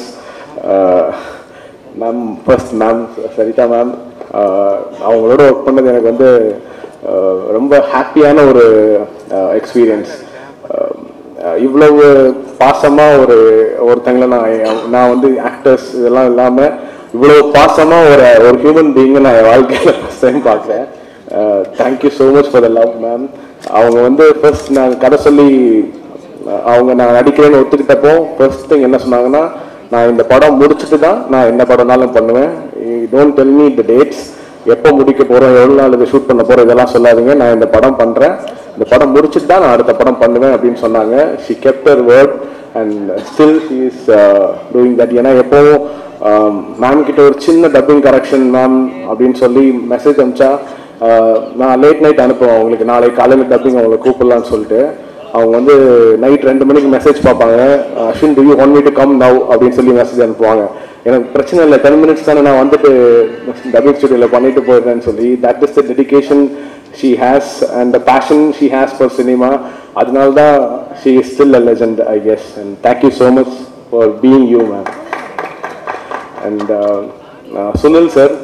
ma'am first ma'am Saritha ma'am அவங்களோட work பண்ணது எனக்கு வந்து uh, ரொம்ப ஹாப்பியான ஒரு எக்ஸ்பீரியன்ஸ் இவ்வளவு பாசமா ஒரு ஒருத்தங்களை நான் நான் வந்து ஆக்டர்ஸ் இதெல்லாம் இல்லாம இவ்வளவு பாசமா ஒரு ஒரு ஹியூமன் பீயிங் நான் என் வாழ்க்கையில ஃபர்ஸ்ட் டைம் பார்க்குறேன் thank you so much for the love ma'am அவங்க வந்து ஃபர்ஸ்ட் நான் கதை சொல்லி அஹ், அவங்க நான் நடிக்கிறேன்னு ஒத்துக்கிட்டப்போ ஃபர்ஸ்ட் திங் என்ன சொன்னாங்கன்னா நான் இந்த படம் முடிச்சுட்டு தான் நான் என்ன படம்னாலும் பண்ணுவேன் don't tell me the dates எப்போ முடிக்க போறோம் எவ்வளவு நாள் இதை ஷூட் பண்ண போறோம் இதெல்லாம் சொல்லாதீங்க நான் இந்த படம் பண்றேன் இந்த படம் முடிச்சுட்டு தான் நான் அடுத்த படம் பண்ணுவேன் அப்படின்னு சொன்னாங்க she kept her word and still she is doing that ஏன்னா எப்போவும் மேம் கிட்ட ஒரு சின்ன டப்பிங் கரெக்ஷன் மேம் அப்படின்னு சொல்லி மெசேஜ் அனுப்பிச்சா ஆஹ், நான் லேட் நைட் அனுப்புவேன் அவங்களுக்கு நாளைக்கு காலையில் டப்பிங் அவங்களை கூப்பிடலான்னு சொல்லிட்டு அவங்க வந்து நைட் ரெண்டு மணிக்கு மெசேஜ் பார்ப்பாங்க Ashwin do you want me to come now அப்படின்னு சொல்லி மெசேஜ் அனுப்புவாங்க எனக்கு பிரச்சனை இல்லை டென் மினிட்ஸ் தானே நான் வந்துட்டு டப்பிங் ஸ்டுடியோவில் பண்ணிட்டு போயிடுறேன்னு சொல்லி that is the dedication she has and the passion she has for cinema அதனால தான் she is still a legend I guess and thank you so much for being you ma'am and Sunil sir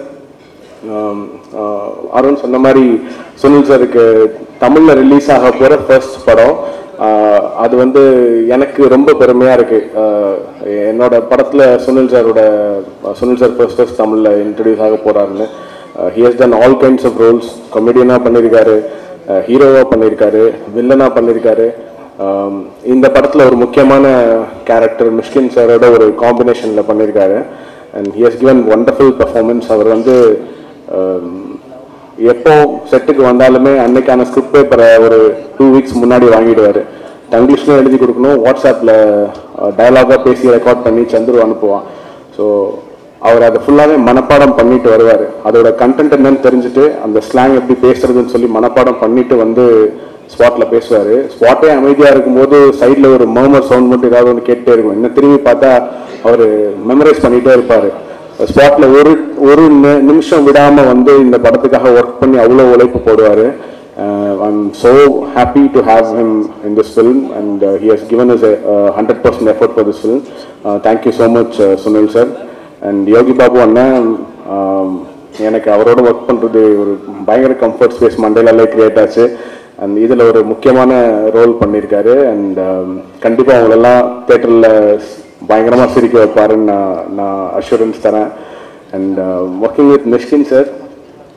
Arun சொன்ன மாதிரி சுனில் சாருக்கு தமிழில் ரிலீஸ் ஆக போகிற first படம் ஆஹ் அது வந்து எனக்கு ரொம்ப பெருமையாக இருக்கு ஆஹ் என்னோட படத்தில் சுனில் சாரோட சுனில் சார் ஃபர்ஸ்ட் ஃபர்ஸ்ட் தமிழில் இன்ட்ரடியூஸ் ஆக போகிறாருன்னு he has done all kinds of roles கமெடியனாக பண்ணியிருக்காரு ஹீரோவாக பண்ணியிருக்காரு வில்லனாக பண்ணியிருக்காரு ஆம், இந்த படத்தில் ஒரு முக்கியமான கேரக்டர் மிஷ்கின் சாரோட ஒரு காம்பினேஷனில் பண்ணியிருக்காரு and he has given wonderful performance அவர் வந்து ஆம், எப்போ செட்டுக்கு வந்தாலுமே அன்னைக்கான ஸ்கிரிப்ட் பேப்பரை ஒரு டூ வீக்ஸ் முன்னாடி வாங்கிடுவார் தங்கிலீஷ்லையும் எழுதி கொடுக்கணும் வாட்ஸ்அப்பில் டயலாகாக பேசி ரெக்கார்ட் பண்ணி சந்துரு அனுப்புவான் ஸோ அவர் அதை ஃபுல்லாகவே மனப்பாடம் பண்ணிட்டு வருவார் அதோட கண்டென்ட் என்னன்னு தெரிஞ்சுட்டு அந்த ஸ்லாங் எப்படி பேசுறதுன்னு சொல்லி மனப்பாடம் பண்ணிட்டு வந்து ஸ்பாட்ல பேசுவார் ஸ்பாட்டே அமைதியாக இருக்கும்போது சைடில் ஒரு மர்மர் சவுண்ட் மட்டும் ஏதாவது ஒன்று கேட்டே இருக்கும் என்ன திரும்பி பார்த்தா அவர் மெமரைஸ் பண்ணிட்டே இருப்பார் ஸ்பாட்ல ஒரு ஒரு நி- நிமிஷம் விடாம வந்து இந்த படத்துக்காக ஒர்க் பண்ணி அவ்வளோ உழைப்பு போடுவார் I'm so happy to have him in this film and he has given is hundred percent effort for this film thank you so much Sunil sir and Yogi Babu அண்ணன் um, எனக்கு அவரோட ஒர்க் பண்ணுறது ஒரு பயங்கர கம்ஃபர்ட் ஸ்பேஸ் மண்டேலாலே கிரியேட் ஆச்சு அண்ட் இதில் ஒரு முக்கியமான ரோல் பண்ணியிருக்காரு அண்ட் கண்டிப்பாக அவங்களெல்லாம் தேட்டரில் பயங்கரமாக சிரிக்க வைப்பாருன்னு நான் நான் அஷூரன்ஸ் தரேன் and working with Mysskin sir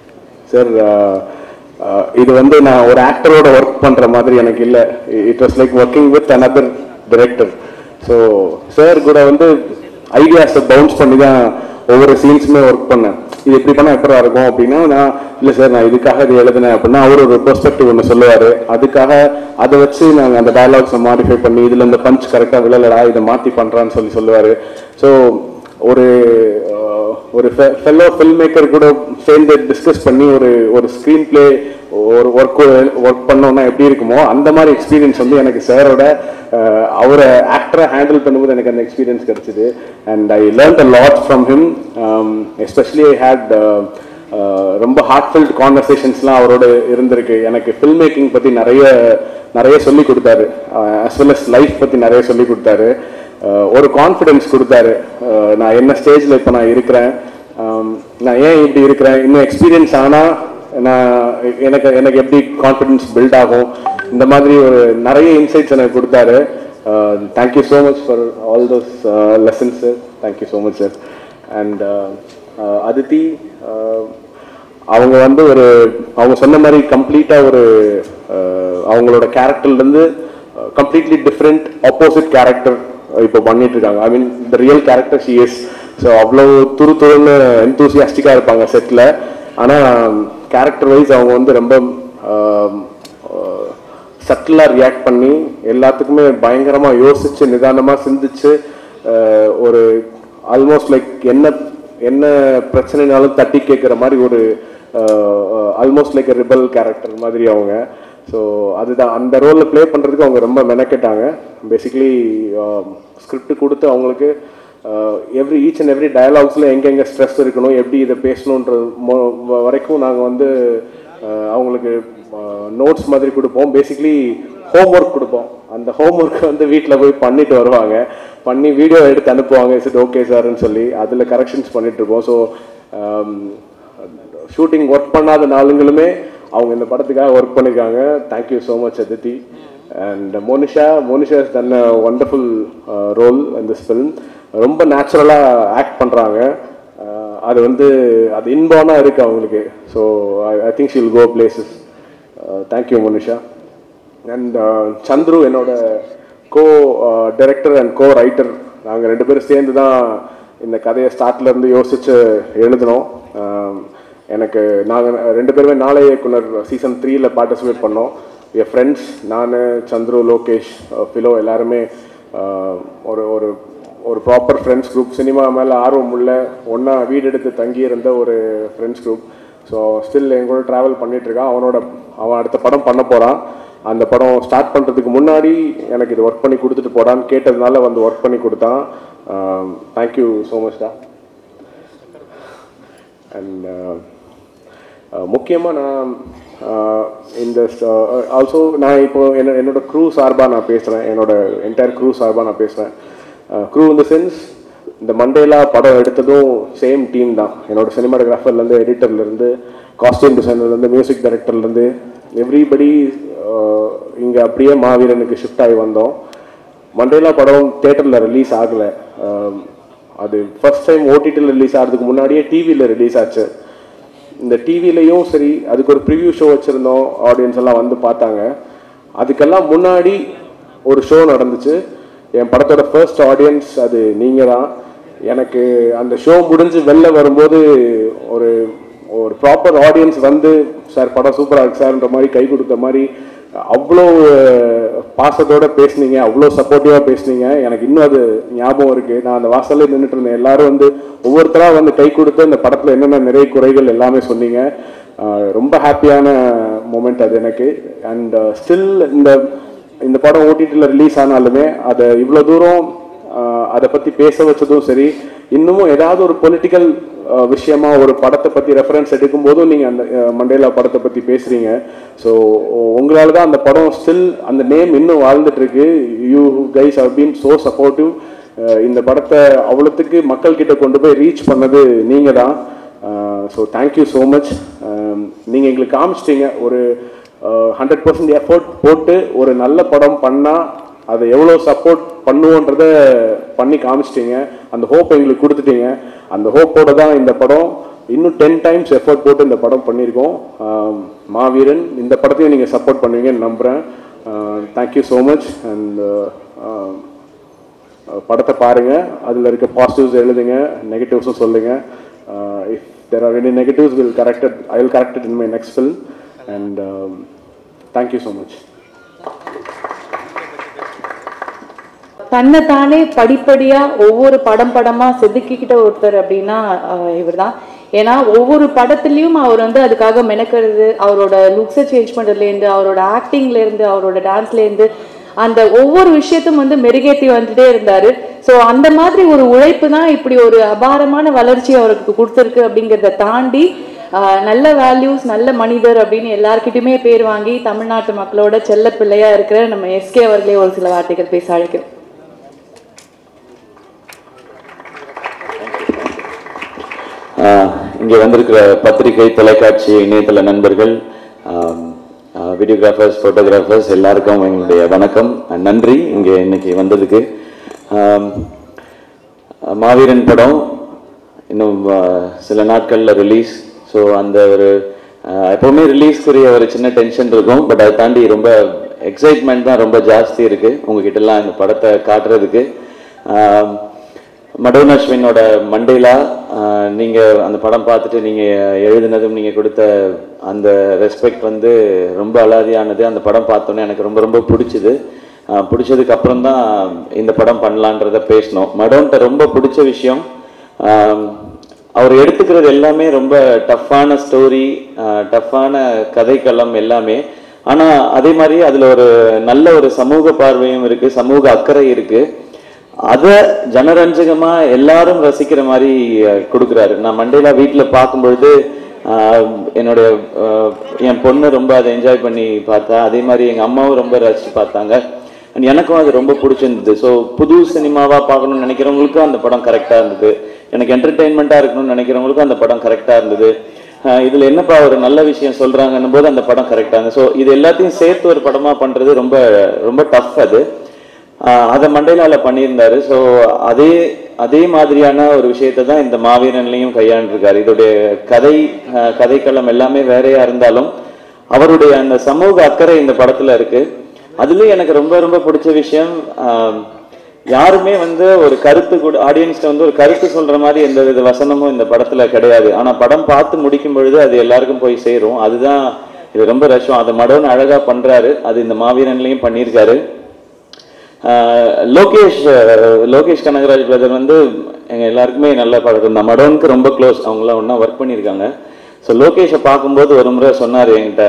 sir இது வந்து நான் ஒரு ஆக்டரோட ஒர்க் பண்ற மாதிரி எனக்கு இல்லை it was like working with another director so sir கூட வந்து ஐடியாஸை பவுன்ஸ் பண்ணி தான் ஒவ்வொரு சீன்ஸுமே ஒர்க் பண்ணேன் இது இப்படி பண்ணால் எப்படா இருக்கும் அப்படின்னா நான் இல்லை சார் நான் இதுக்காக இது எழுதினேன் அப்படின்னா அவர் ஒரு பெர்ஸ்பெக்டிவ் ஒன்று சொல்லுவார் அதுக்காக அதை வச்சு நாங்கள் அந்த டயலாக்ஸை மாடிஃபை பண்ணி இதில் இந்த பஞ்ச் கரெக்டாக விழலடா இதை மாற்றி பண்ணுறான்னு சொல்லி சொல்லுவார் ஸோ ஒரு அஹ், ஒரு ஃபெல்லோ ஃபில்ம் மேக்கர் கூட சேர்ந்து டிஸ்கஸ் பண்ணி ஒரு ஒரு ஸ்க்ரீன் பிளே ஒரு ஒர்க் ஒர்க் பண்ணோம்னா எப்படி இருக்குமோ அந்த மாதிரி எக்ஸ்பீரியன்ஸ் வந்து எனக்கு சாரோட அவரை ஆக்டரை ஹேண்டில் பண்ணும்போது எனக்கு அந்த எக்ஸ்பீரியன்ஸ் கிடைச்சிது and I learn a lot from him especially I had ரொம்ப ஹார்ட்ஃபில்ட் கான்வர்சேஷன்ஸ்லாம் அவரோட இருந்திருக்கு எனக்கு ஃபில்ம் மேக்கிங் பற்றி நிறைய நிறைய சொல்லி கொடுத்தாரு அஸ் வெல் அஸ் லைஃப் பற்றி நிறைய சொல்லி கொடுத்தாரு அஹ் ஒரு கான்ஃபிடென்ஸ் கொடுத்தாரு அஹ் நான் என்ன ஸ்டேஜில் இப்போ நான் இருக்கிறேன் ஆம், நான் ஏன் இப்படி இருக்கிறேன் இன்னும் எக்ஸ்பீரியன்ஸ் ஆனால் நான் எனக்கு எனக்கு எப்படி கான்ஃபிடென்ஸ் பில்ட் ஆகும் இந்த மாதிரி ஒரு நிறைய இன்சைட்ஸ் எனக்கு கொடுத்தாரு thank you so much for all those lessons sir thank you so much sir and Aditi அஹ், அவங்க வந்து ஒரு அவங்க சொன்ன மாதிரி கம்ப்ளீட்டாக ஒரு அஹ், அவங்களோட கேரக்டர்லேருந்து கம்ப்ளீட்லி டிஃப்ரெண்ட் ஆப்போசிட் கேரக்டர் இப்போ பண்ணிட்டு இருக்காங்க I mean the real character she is so அவ்வளோ துரு துருன்னு எந்தூசியாஸ்டிக்காக இருப்பாங்க செட்டில் ஆனால் கேரக்டர் வைஸ் அவங்க வந்து ரொம்ப சட்டிலாக ரியாக்ட் பண்ணி எல்லாத்துக்குமே பயங்கரமாக யோசிச்சு நிதானமாக சிந்திச்சு அஹ், ஒரு ஆல்மோஸ்ட் லைக் என்ன என்ன பிரச்சனைனாலும் தட்டி கேட்குற மாதிரி ஒரு ஆல்மோஸ்ட் லைக் ரிபல் கேரக்டர் மாதிரி அவங்க ஸோ அதுதான் அந்த ரோலில் ப்ளே பண்ணுறதுக்கு அவங்க ரொம்ப மெனக்கெட்டாங்க பேசிக்கலி ஸ்கிரிப்ட் கொடுத்து அவங்களுக்கு எவ்ரி ஈச் அண்ட் எவ்ரி டயலாக்ஸில் எங்கெங்கே ஸ்ட்ரெஸ் இருக்கணும் எப்படி இதை பேசணுன்ற மொ- வ- வரைக்கும் நாங்கள் வந்து அஹ், அவங்களுக்கு நோட்ஸ் மாதிரி கொடுப்போம் பேசிக்கலி ஹோம்ஒர்க் கொடுப்போம் அந்த ஹோம்ஒர்க்கை வந்து வீட்டில் போய் பண்ணிட்டு வருவாங்க பண்ணி வீடியோ எடுத்து அனுப்புவாங்க இஸ் இட் ஓகே சார்னு சொல்லி அதில் கரெக்ஷன்ஸ் பண்ணிட்டு இருப்போம் ஸோ ஷூட்டிங் ஒர்க் பண்ணாத நாளுங்களுமே அவங்க இந்த படத்துக்காக ஒர்க் பண்ணியிருக்காங்க thank you so much Aditi and Monisha Monisha is done wonderful role இந்த ஃபிலிம் ரொம்ப நேச்சுரலாக ஆக்ட் பண்ணுறாங்க அது வந்து அது இன்பானாக இருக்குது அவங்களுக்கு so I think she'll go places thank you Monisha and Chandru என்னோட co director and co writer நாங்கள் ரெண்டு பேரும் சேர்ந்து தான் இந்த கதையை ஸ்டார்ட்ல இருந்து யோசிச்சு எழுதினோம் Um, எனக்கு நாங்கள் ரெண்டு பேருமே நாளை இயக்குனர் சீசன் த்ரீல பார்ட்டிசிபேட் பண்ணோம் என் ஃப்ரெண்ட்ஸ் நான் சந்துரு லோகேஷ் ஃபிலோ எல்லாருமே uh, ஒரு ஒரு ஒரு ப்ராப்பர் ஃப்ரெண்ட்ஸ் குரூப் சினிமா மேலே ஆர்வம் உள்ள ஒன்றா வீடு எடுத்து தங்கி இருந்த ஒரு ஃப்ரெண்ட்ஸ் குரூப் ஸோ ஸ்டில் என் கூட ட்ராவல் பண்ணிட்டு இருக்கான் அவனோட அவன் அடுத்த படம் பண்ண போகிறான் அந்த படம் ஸ்டார்ட் பண்ணுறதுக்கு முன்னாடி எனக்கு இது ஒர்க் பண்ணி கொடுத்துட்டு போடான்னு கேட்டதுனால வந்து ஒர்க் பண்ணி கொடுத்தான் தேங்க்யூ ஸோ மச் டா அண்ட் முக்கியமாக நான் uh, இந்த ஆல்சோ நான் இப்போ என்ன என்னோட க்ரூ சார்பாக நான் பேசுகிறேன் என்னோட என்டையர் க்ரூ சார்பாக நான் பேசுகிறேன் க்ரூ இந்த சென்ஸ் இந்த மண்டேலா படம் எடுத்ததும் சேம் டீம் தான் என்னோட சினிமாட்டோகிராஃபர்லேருந்து எடிட்டர்லேருந்து காஸ்டியூம் டிசைனர்லேருந்து மியூசிக் டைரக்டர்லேருந்து எவ்ரிபடி இங்கே அப்படியே மாவீரனுக்கு ஷிஃப்ட் ஆகி வந்தோம் மண்டேலா படம் தேட்டரில் ரிலீஸ் ஆகலை அது ஃபர்ஸ்ட் டைம் ஓடிடியில் ரிலீஸ் ஆகிறதுக்கு முன்னாடியே டிவியில் ரிலீஸ் ஆச்சு இந்த டிவிலையும் சரி அதுக்கு ஒரு ப்ரிவ்யூ ஷோ வச்சுருந்தோம் ஆடியன்ஸ் எல்லாம் வந்து பார்த்தாங்க அதுக்கெல்லாம் முன்னாடி ஒரு ஷோ நடந்துச்சு என் படத்தோட ஃபர்ஸ்ட் ஆடியன்ஸ் அது நீங்கள் தான் எனக்கு அந்த ஷோ முடிஞ்சு வெளில வரும்போது ஒரு ஒரு ப்ராப்பர் ஆடியன்ஸ் வந்து சார் படம் சூப்பராக இருக்கு சார்ன்ற மாதிரி கை கொடுத்த மாதிரி அவ்வளோ பாசத்தோட பேசுனீங்க அவ்வளோ சப்போர்ட்டிவாக பேசுனீங்க எனக்கு இன்னும் அது ஞாபகம் இருக்கு நான் அந்த வாசல்ல நின்றுட்டு இருந்தேன் எல்லாரும் வந்து ஒவ்வொருத்தராக வந்து கை கொடுத்து இந்த படத்தில் என்னென்ன நிறைய குறைகள் எல்லாமே சொன்னீங்க ஆஹ் ரொம்ப ஹாப்பியான மூமெண்ட் அது எனக்கு அண்ட் ஸ்டில் இந்த இந்த படம் ஓடிடியில் ரிலீஸ் ஆனாலுமே அதை இவ்வளோ தூரம் ஆஹ் அதை பற்றி பேச வச்சதும் சரி இன்னமும் ஏதாவது ஒரு பொலிட்டிக்கல் விஷயமா ஒரு படத்தை பற்றி ரெஃபரன்ஸ் எடுக்கும் போதும் நீங்கள் அந்த அஹ், மண்டேலா படத்தை பற்றி பேசுகிறீங்க ஸோ உங்களால தான் அந்த படம் ஸ்டில் அந்த நேம் இன்னும் வாழ்ந்துட்டு இருக்கு you guys have been so supportive இந்த படத்தை அவ்வளோத்துக்கு மக்கள்கிட்ட கொண்டு போய் ரீச் பண்ணது நீங்கள் தான் ஸோ தேங்க்யூ ஸோ மச் நீங்கள் எங்களுக்கு காமிச்சிட்டீங்க ஒரு ஹண்ட்ரட் பர்சன்ட் எஃபோர்ட் போட்டு ஒரு நல்ல படம் பண்ணால் அதை எவ்வளோ சப்போர்ட் பண்ணுவோன்றத பண்ணி காமிச்சிட்டீங்க அந்த ஹோப் எங்களுக்கு கொடுத்துட்டீங்க அந்த ஹோப்போட தான் இந்த படம் இன்னும் டென் டைம்ஸ் எஃபர்ட் போட்டு இந்த படம் பண்ணியிருக்கோம் ஆம், மாவீரன் இந்த படத்தையும் நீங்கள் சப்போர்ட் பண்ணுவீங்கன்னு நம்புகிறேன் தேங்க்யூ ஸோ மச் அண்ட் படத்தை பாருங்கள் அதில் இருக்க பாசிட்டிவ்ஸ் எழுதுங்க நெகட்டிவ்ஸும் சொல்லுங்கள் if there are any negatives will corrected I will corrected in my next film and thank you so much தன்னைத்தானே படிப்படியா ஒவ்வொரு படம் படமா செதுக்கிக்கிட்ட ஒருத்தர் அப்படின்னா இவர் தான் ஏன்னா ஒவ்வொரு படத்துலயும் அவர் வந்து அதுக்காக மெனக்கிறது அவரோட லுக்ஸை சேஞ்ச் பண்றதுல இருந்து அவரோட ஆக்டிங்ல இருந்து அவரோட டான்ஸ்ல இருந்து அந்த ஒவ்வொரு விஷயத்தும் வந்து மெருகேற்றி வந்துட்டே இருந்தாரு ஸோ அந்த மாதிரி ஒரு உழைப்பு தான் இப்படி ஒரு அபாரமான வளர்ச்சி அவருக்கு கொடுத்துருக்கு அப்படிங்கிறத தாண்டி ஆஹ், நல்ல வேல்யூஸ் நல்ல மனிதர் அப்படின்னு எல்லார்கிட்டயுமே பேர் வாங்கி தமிழ்நாட்டு மக்களோட செல்ல பிள்ளையா இருக்கிற நம்ம எஸ்கே அவர்களே ஒரு சில வார்த்தைகள் பேச அழைக்கிறோம் இங்கே வந்திருக்கிற பத்திரிகை தொலைக்காட்சி இணையதள நண்பர்கள் வீடியோகிராஃபர்ஸ் ஃபோட்டோகிராஃபர்ஸ் எல்லாருக்கும் எங்களுடைய வணக்கம் அஹ் நன்றி இங்கே இன்னைக்கு வந்ததுக்கு ஆம், அஹ் மாவீரன் படம் இன்னும் அஹ், சில நாட்களில் ரிலீஸ் ஸோ அந்த ஒரு அஹ், எப்பவுமே ரிலீஸ்க்குரிய ஒரு சின்ன டென்ஷன் இருக்கும் பட் அதை தாண்டி ரொம்ப எக்ஸைட்மெண்ட் தான் ரொம்ப ஜாஸ்தி இருக்குது உங்ககிட்டலாம் இந்த படத்தை காட்டுறதுக்கு ஆம், மடோன் அஸ்வினோட மண்டேலா ஆஹ், நீங்க அந்த படம் பார்த்துட்டு நீங்க எழுதினதும் நீங்க கொடுத்த அந்த ரெஸ்பெக்ட் வந்து ரொம்ப அலாதியானது அந்த படம் பார்த்தோன்னே எனக்கு ரொம்ப ரொம்ப பிடிச்சது ஆஹ், பிடிச்சதுக்கு அப்புறம் தான் இந்த படம் பண்ணலான்றத பேசினோம் மடோன்ட்ட ரொம்ப பிடிச்ச விஷயம் ஆம், அவர் எடுத்துக்கிறது எல்லாமே ரொம்ப டஃப்பான ஸ்டோரி டஃப்பான கதைக்களம் எல்லாமே ஆனா அதே மாதிரி அதுல ஒரு நல்ல ஒரு சமூக பார்வையும் இருக்கு சமூக அக்கறை இருக்கு அதை ஜனரஞ்சகமா எல்லாரும் ரசிக்கிற மாதிரி அஹ், கொடுக்குறாரு நான் மண்டேலா வீட்டுல பார்க்கும்பொழுது ஆஹ், என்னுடைய ஆஹ், என் பொண்ணு ரொம்ப அதை என்ஜாய் பண்ணி பார்த்தா அதே மாதிரி எங்க அம்மாவும் ரொம்ப ரசிச்சு பார்த்தாங்க And எனக்கும் அது ரொம்ப பிடிச்சிருந்தது ஸோ புது சினிமாவா பார்க்கணும்னு நினைக்கிறவங்களுக்கும் அந்த படம் கரெக்டா இருந்தது எனக்கு என்டர்டெயின்மெண்ட்டா இருக்கணும்னு நினைக்கிறவங்களுக்கும் அந்த படம் கரெக்டா இருந்தது ஆஹ் இதுல என்னப்பா ஒரு நல்ல விஷயம் சொல்றாங்கன்னும் போது அந்த படம் கரெக்டா இருந்தது ஸோ இது எல்லாத்தையும் சேர்த்து ஒரு படமா பண்றது ரொம்ப ரொம்ப டஃப் அது ஆஹ் அதை மண்டேலால பண்ணியிருந்தாரு ஸோ அதே அதே மாதிரியான ஒரு விஷயத்தை தான் இந்த மாவீரன்லையும் கையாண்டிருக்காரு இதோடைய கதை ஆஹ் கதைக்களம் எல்லாமே வேறையா இருந்தாலும் அவருடைய அந்த சமூக அக்கறை இந்த படத்துல இருக்கு அதுலயும் எனக்கு ரொம்ப ரொம்ப பிடிச்ச விஷயம் ஆஹ் யாருமே வந்து ஒரு கருத்து கூட ஆடியன்ஸ்ட வந்து ஒரு கருத்து சொல்ற மாதிரி எந்த வித வசனமும் இந்த படத்துல கிடையாது ஆனா படம் பார்த்து முடிக்கும் பொழுது அது எல்லாருக்கும் போய் சேரும் அதுதான் இது ரொம்ப ரஷம் அதை மடோன் அழகா பண்றாரு அது இந்த மாவீரன்லயும் பண்ணியிருக்காரு ஆஹ் லோகேஷ் ஆஹ் லோகேஷ் கனகராஜ் பிரதர் வந்து எங்க எல்லாருக்குமே நல்ல பழக்கம் தான் மடோனுக்கு ரொம்ப க்ளோஸ் அவங்களாம் ஒன்றா ஒர்க் பண்ணியிருக்காங்க ஸோ லோகேஷை பார்க்கும்போது ஒரு முறை சொன்னார் என்கிட்ட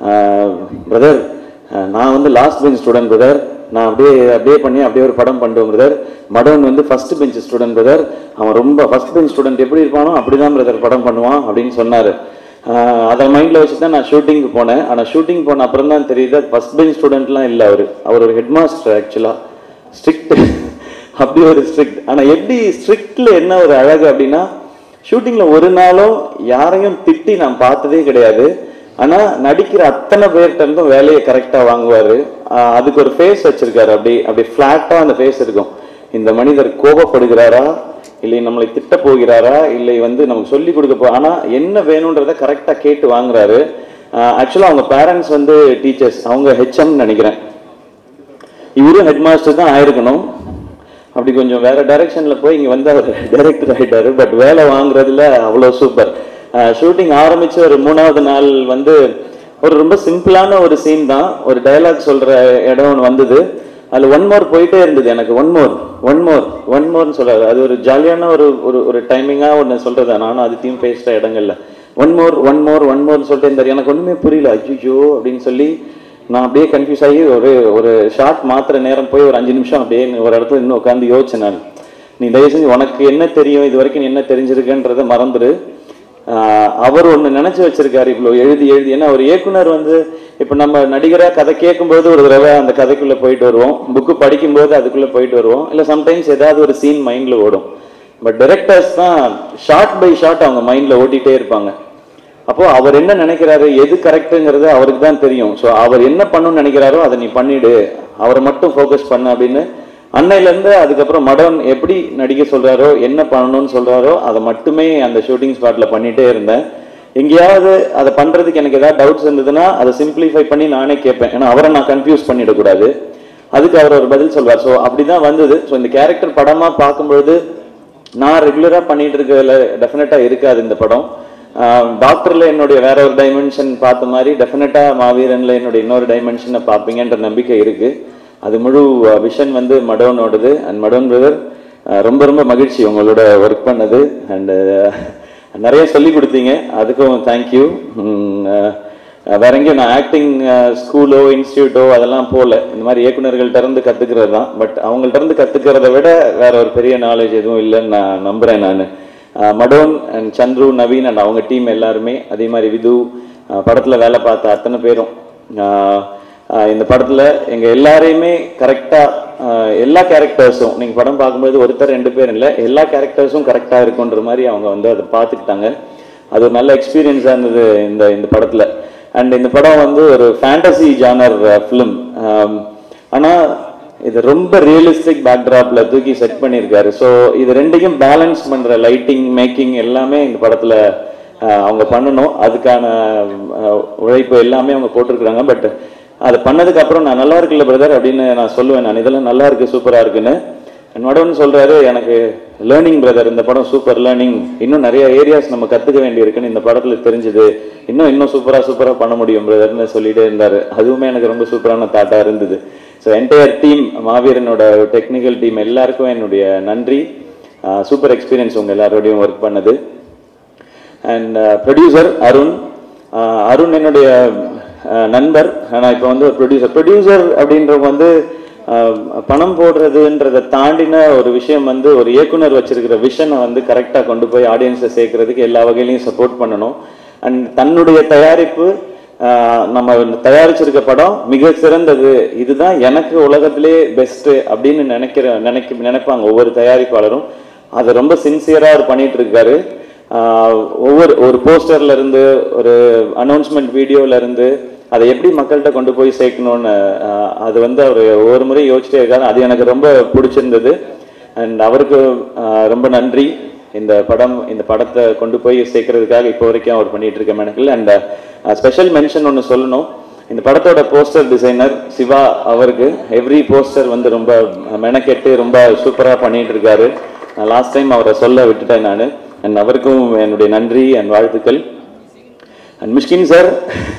பிரதர் நான் வந்து லாஸ்ட் பெஞ்ச் ஸ்டூடெண்ட் பிரதர் நான் அப்படியே அப்படியே பண்ணி அப்படியே ஒரு படம் பண்ணுவேன் பிரதர் மடோன் வந்து ஃபர்ஸ்ட் பெஞ்ச் ஸ்டூடெண்ட் பிரதர் அவன் ரொம்ப ஃபர்ஸ்ட் பெஞ்ச் ஸ்டூடெண்ட் எப்படி இருப்பானோ அப்படிதான் பிரதர் படம் பண்ணுவான் அப்படின்னு சொன்னார் அதை மைண்டில் வச்சு தான் நான் ஷூட்டிங்க்கு போனேன் ஆனால் ஷூட்டிங் போன அப்புறம் தான் தெரியுது ஃபர்ஸ்ட் பெஞ்ச் ஸ்டூடெண்ட்லாம் இல்லை அவர் அவர் ஒரு ஹெட் மாஸ்டர் ஆக்சுவலாக ஸ்ட்ரிக்ட் அப்படி ஒரு ஸ்ட்ரிக்ட் ஆனால் எப்படி ஸ்ட்ரிக்ட்ல என்ன ஒரு அழகு அப்படின்னா ஷூட்டிங்ல ஒரு நாளும் யாரையும் திட்டி நான் பார்த்ததே கிடையாது ஆனா நடிக்கிற அத்தனை பேர்கிட்ட இருந்தும் வேலையை கரெக்டா வாங்குவாரு ஆஹ் அதுக்கு ஒரு ஃபேஸ் வச்சிருக்காரு அப்படி அப்படி ஃபிளாட்டா அந்த ஃபேஸ் இருக்கும் இந்த மனிதர் கோபப்படுகிறாரா இல்லை நம்மளை திட்ட போகிறாரா இல்லை வந்து நமக்கு சொல்லி கொடுக்க போ ஆனா என்ன வேணுன்றத கரெக்டா கேட்டு வாங்குறாரு ஆக்சுவலா அவங்க பேரண்ட்ஸ் வந்து டீச்சர்ஸ் அவங்க ஹெச்எம் நினைக்கிறேன் இவரும் ஹெட் மாஸ்டர் தான் ஆயிருக்கணும் அப்படி கொஞ்சம் வேற டைரக்ஷன்ல போய் இங்க வந்து அவர் டைரக்டர் ஆயிட்டாரு பட் வேலை வாங்குறதுல அவ்வளோ சூப்பர் ஷூட்டிங் ஆரம்பிச்சு ஒரு மூணாவது நாள் வந்து ஒரு ரொம்ப சிம்பிளான ஒரு சீன் தான் ஒரு டயலாக் சொல்ற இடம் ஒன்று வந்தது அதுல ஒன் மோர் போயிட்டே இருந்தது எனக்கு one more one more one மோர்னு சொல்றாரு அது ஒரு ஜாலியான ஒரு ஒரு ஒரு டைமிங்கா ஒன்று சொல்றது நானும் அது தீம் பேசுற இடங்கள்ல one more one more one மோர்னு சொல்லிட்டு இருந்தாரு எனக்கு ஒண்ணுமே புரியல ஐயோ அப்படின்னு சொல்லி நான் அப்படியே கன்ஃபியூஸ் ஆகி ஒரு ஒரு ஷார்ட் மாத்திர நேரம் போய் ஒரு அஞ்சு நிமிஷம் அப்படியே ஒரு இடத்துல இன்னும் உட்காந்து யோசிச்சேன் நான் நீ தயவு செஞ்சு உனக்கு என்ன தெரியும் இது வரைக்கும் நீ என்ன தெரிஞ்சிருக்குன்றத மறந்துரு ஆஹ் அவர் ஒன்று நினைச்சு வச்சிருக்காரு இவ்வளோ எழுதி எழுதி ஏன்னா ஒரு இயக்குனர் வந்து இப்போ நம்ம நடிகராக கதை கேட்கும்போது ஒரு தடவை அந்த கதைக்குள்ள போயிட்டு வருவோம் புக்கு படிக்கும்போது அதுக்குள்ள போயிட்டு வருவோம் இல்லை சம்டைம்ஸ் ஏதாவது ஒரு சீன் மைண்ட்ல ஓடும் பட் டைரக்டர்ஸ் தான் ஷார்ட் பை ஷார்ட் அவங்க மைண்ட்ல ஓட்டிகிட்டே இருப்பாங்க அப்போ அவர் என்ன நினைக்கிறாரு எது கரெக்டுங்கிறது அவருக்கு தான் தெரியும் ஸோ அவர் என்ன பண்ணணும்னு நினைக்கிறாரோ அதை நீ பண்ணிடு அவரை மட்டும் ஃபோக்கஸ் பண்ணு அப்படின்னு அன்னையிலேருந்து அதுக்கப்புறம் மடோன் எப்படி நடிக்க சொல்கிறாரோ என்ன பண்ணணும்னு சொல்கிறாரோ அதை மட்டுமே அந்த ஷூட்டிங் ஸ்பாட்டில் பண்ணிகிட்டே இருந்தேன் எங்கேயாவது அதை பண்ணுறதுக்கு எனக்கு ஏதாவது டவுட்ஸ் இருந்ததுன்னா அதை சிம்பிளிஃபை பண்ணி நானே கேட்பேன் ஏன்னா அவரை நான் கன்ஃபியூஸ் பண்ணிடக்கூடாது அதுக்கு அவர் ஒரு பதில் சொல்வார் ஸோ அப்படி தான் வந்தது ஸோ இந்த கேரக்டர் படமாக பார்க்கும்பொழுது நான் ரெகுலராக பண்ணிட்டு இருக்கிறதுல டெஃபினட்டாக இருக்காது இந்த படம் டாக்டரில் என்னுடைய வேற ஒரு டைமென்ஷன் பார்த்த மாதிரி டெஃபினட்டாக மாவீரனில் என்னுடைய இன்னொரு டைமென்ஷனை பார்ப்பீங்கன்ற நம்பிக்கை இருக்குது அது முழு விஷன் வந்து மடோனோடது அண்ட் மடோன் பிரதர் ரொம்ப ரொம்ப மகிழ்ச்சி உங்களோட ஒர்க் பண்ணது அண்டு நிறைய சொல்லி கொடுத்தீங்க அதுக்கும் தேங்க்யூ வேற எங்கேயும் நான் ஆக்டிங் ஸ்கூலோ இன்ஸ்டியூட்டோ அதெல்லாம் போகல இந்த மாதிரி இயக்குனர்கள்ட்ட இருந்து கற்றுக்கிறது தான் பட் அவங்கள்ட்ட இருந்து கற்றுக்கிறத விட வேற ஒரு பெரிய நாலேஜ் எதுவும் இல்லைன்னு நான் நம்புகிறேன் நான் மடோன் அண்ட் சந்துரு நவீன் அண்ட் அவங்க டீம் எல்லாருமே அதே மாதிரி விது படத்தில் வேலை பார்த்த அத்தனை பேரும் ஆஹ் ஆஹ் இந்த படத்தில் எங்கள் எல்லாரையுமே கரெக்டாக எல்லா கேரக்டர்ஸும் நீங்கள் படம் பார்க்கும்போது ஒருத்தர் ரெண்டு பேர் இல்லை எல்லா கேரக்டர்ஸும் கரெக்டாக இருக்குன்ற மாதிரி அவங்க வந்து அதை பார்த்துக்கிட்டாங்க அது ஒரு நல்ல எக்ஸ்பீரியன்ஸாக இருந்தது இந்த இந்த படத்தில் அண்ட் இந்த படம் வந்து ஒரு ஃபேண்டசி ஜானர் ஃபிலிம் ஆனால் இது ரொம்ப ரியலிஸ்டிக் பேக்ட்ராப்பில் தூக்கி செட் பண்ணியிருக்காரு ஸோ இது ரெண்டையும் பேலன்ஸ் பண்ணுற லைட்டிங் மேக்கிங் எல்லாமே இந்த படத்தில் அவங்க பண்ணணும் அதுக்கான அஹ், உழைப்பு எல்லாமே அவங்க போட்டிருக்கிறாங்க பட் அதை பண்ணதுக்கு அப்புறம் நான் நல்லா இருக்குல்ல பிரதர் அப்படின்னு நான் சொல்லுவேன் நான் இதெல்லாம் நல்லா இருக்கு சூப்பராக இருக்குன்னு என்னோடன்னு சொல்றாரு எனக்கு லேர்னிங் பிரதர் இந்த படம் சூப்பர் லேர்னிங் இன்னும் நிறைய ஏரியாஸ் நம்ம கற்றுக்க வேண்டி இருக்குன்னு இந்த படத்தில் தெரிஞ்சுது இன்னும் இன்னும் சூப்பராக சூப்பராக பண்ண முடியும் பிரதர்னு சொல்லிட்டே இருந்தார் அதுவுமே எனக்கு ரொம்ப சூப்பரான தாட்டாக இருந்தது ஸோ என்டையர் டீம் மாவீரனோட டெக்னிக்கல் டீம் எல்லாருக்கும் என்னுடைய நன்றி சூப்பர் எக்ஸ்பீரியன்ஸ் உங்கள் எல்லாரோடையும் ஒர்க் பண்ணது அண்ட் ப்ரொடியூசர் அருண் அஹ் அருண் என்னுடைய அஹ், நண்பர் ஆனால் இப்போ வந்து ஒரு ப்ரொடியூசர் ப்ரொடியூசர் அப்படின்றவங்க வந்து அஹ், பணம் போடுறதுன்றதை தாண்டின ஒரு விஷயம் வந்து ஒரு இயக்குனர் வச்சிருக்கிற விஷனை வந்து கரெக்டாக கொண்டு போய் ஆடியன்ஸை சேர்க்கறதுக்கு எல்லா வகையிலையும் சப்போர்ட் பண்ணணும் அண்ட் தன்னுடைய தயாரிப்பு ஆஹ் நம்ம தயாரிச்சிருக்க படம் மிக சிறந்தது இதுதான் எனக்கு உலகத்திலே பெஸ்ட் அப்படின்னு நினைக்கிற நினைக்க நினைப்பாங்க ஒவ்வொரு தயாரிப்பாளரும் அதை ரொம்ப சின்சியரா அவர் பண்ணிட்டு இருக்காரு ஆஹ் ஒவ்வொரு ஒரு போஸ்டர்ல இருந்து ஒரு அனௌன்ஸ்மெண்ட் வீடியோல இருந்து அதை எப்படி மக்கள்கிட்ட கொண்டு போய் சேர்க்கணும்னு ஆஹ் அது வந்து அவர் ஒவ்வொரு முறை யோசிச்சிட்டே இருக்காரு அது எனக்கு ரொம்ப பிடிச்சிருந்தது அண்ட் அவருக்கு ஆஹ் ரொம்ப நன்றி இந்த படம் இந்த படத்தை கொண்டு போய் சேர்க்கறதுக்காக இப்போ வரைக்கும் அவர் பண்ணிட்டு இருக்க மெனக்கில் அண்ட் ஸ்பெஷல் மென்ஷன் ஒன்று சொல்லணும் இந்த படத்தோட போஸ்டர் டிசைனர் சிவா அவருக்கு எவ்ரி போஸ்டர் வந்து ரொம்ப மெனக்கெட்டு ரொம்ப சூப்பராக பண்ணிட்டு இருக்காரு நான் லாஸ்ட் டைம் அவரை சொல்ல விட்டுட்டேன் நான் அண்ட் அவருக்கும் என்னுடைய நன்றி அண்ட் வாழ்த்துக்கள் அண்ட் மிஷ்கின் சார்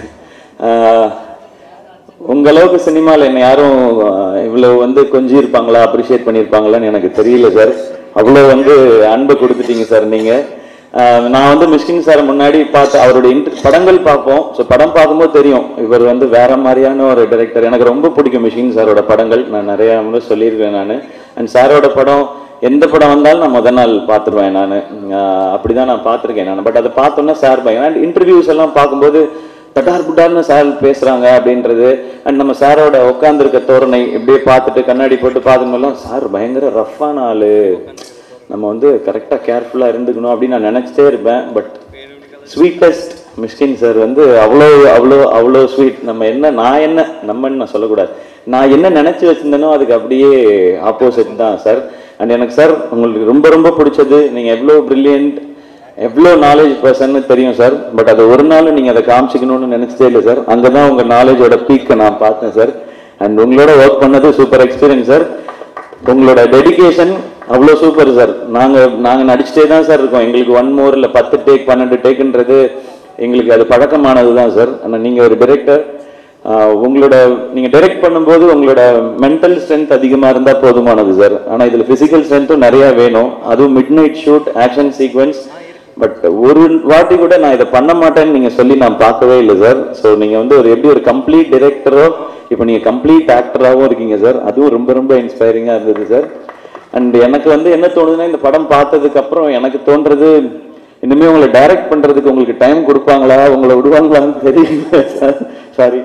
உங்க அளவுக்கு சினிமாவில் என்ன யாரும் அஹ், இவ்வளவு வந்து கொஞ்சம் இருப்பாங்களா அப்ரிஷியேட் பண்ணியிருப்பாங்களான்னு எனக்கு தெரியல சார் அவ்வளோ வந்து அன்பு கொடுத்துட்டீங்க சார் நீங்க அஹ், நான் வந்து மிஷ்கின் சார் முன்னாடி பார்த்து அவருடைய இன்ட் படங்கள் பார்ப்போம் ஸோ படம் பார்க்கும்போது தெரியும் இவர் வந்து வேற மாதிரியான ஒரு டைரக்டர் எனக்கு ரொம்ப பிடிக்கும் மிஷ்கின் சாரோட படங்கள் நான் நிறைய முறை சொல்லியிருக்கேன் நான் அண்ட் சாரோட படம் எந்த படம் வந்தாலும் நான் முத நாள் பார்த்துருவேன் நான் அப்படிதான் நான் பார்த்துருக்கேன் நான் பட் அதை பார்த்தோன்னா சார் பையன் இன்டர்வியூஸ் எல்லாம் பார்க்கும்போது தட்டார் புட்டார்னு சார் பேசுறாங்க அப்படின்றது அண்ட் நம்ம சாரோட உட்காந்துருக்க தோரணை இப்படியே பார்த்துட்டு கண்ணாடி போட்டு பார்க்கும்போதெல்லாம் சார் பயங்கர ரஃப்பான ஆளு நம்ம வந்து கரெக்டாக கேர்ஃபுல்லாக இருந்துக்கணும் அப்படின்னு நான் நினச்சிட்டே இருப்பேன் பட் ஸ்வீட்டஸ்ட் மிஸ்கின் சார் வந்து அவ்வளோ அவ்வளோ அவ்வளோ ஸ்வீட் நம்ம என்ன நான் என்ன நம்மன்னு நான் சொல்லக்கூடாது நான் என்ன நினச்சி வச்சிருந்தேனோ அதுக்கு அப்படியே ஆப்போசிட் தான் சார் அண்ட் எனக்கு சார் உங்களுக்கு ரொம்ப ரொம்ப பிடிச்சது நீங்கள் எவ்வளோ ப்ரில்லியன்ட் எவ்வளோ நாலேஜ் பர்சன்னு தெரியும் சார் பட் அது ஒரு நாள் நீங்கள் அதை காமிச்சிக்கணும்னு நினச்சதே இல்லை சார் அங்கே தான் உங்கள் நாலேஜோட பீக்கை நான் பார்த்தேன் சார் அண்ட் உங்களோட ஒர்க் பண்ணது சூப்பர் எக்ஸ்பீரியன்ஸ் சார் உங்களோட டெடிகேஷன் அவ்வளோ சூப்பர் சார் நாங்கள் நாங்கள் நடிச்சிட்டே தான் சார் இருக்கோம் எங்களுக்கு ஒன் மோர் இல்லை பத்து டேக் பன்னெண்டு டேக்குன்றது எங்களுக்கு அது பழக்கமானது தான் சார் ஆனால் நீங்கள் ஒரு டிரெக்டர் உங்களோட நீங்கள் டைரக்ட் பண்ணும்போது உங்களோட மென்டல் ஸ்ட்ரென்த் அதிகமாக இருந்தால் போதுமானது சார் ஆனால் இதில் ஃபிசிக்கல் ஸ்ட்ரென்த்தும் நிறையா வேணும் அதுவும் midnight shoot action sequence but ஒரு வாட்டி கூட நான் இதை பண்ண மாட்டேன்னு நீங்கள் சொல்லி நான் பார்க்கவே இல்லை சார் ஸோ நீங்கள் வந்து ஒரு எப்படி ஒரு கம்ப்ளீட் டிரெக்டரோ இப்போ நீங்கள் கம்ப்ளீட் ஆக்டராகவும் இருக்கீங்க சார் அதுவும் ரொம்ப ரொம்ப இன்ஸ்பைரிங்காக இருந்தது சார் அண்ட் எனக்கு வந்து என்ன தோணுதுன்னா இந்த படம் பார்த்ததுக்கு அப்புறம் எனக்கு தோன்றது இனிமே உங்களை டைரக்ட் பண்றதுக்கு உங்களுக்கு டைம் கொடுப்பாங்களா உங்களை விடுவாங்களான்னு தெரியல சார் சாரி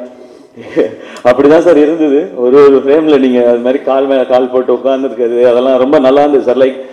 அப்படிதான் சார் இருந்தது ஒரு ஒரு ஃப்ரேம்ல நீங்க அது மாதிரி கால் மேல கால் போட்டு உட்கார்ந்துருக்கிறது அதெல்லாம் ரொம்ப நல்லா இருந்தது சார் லைக்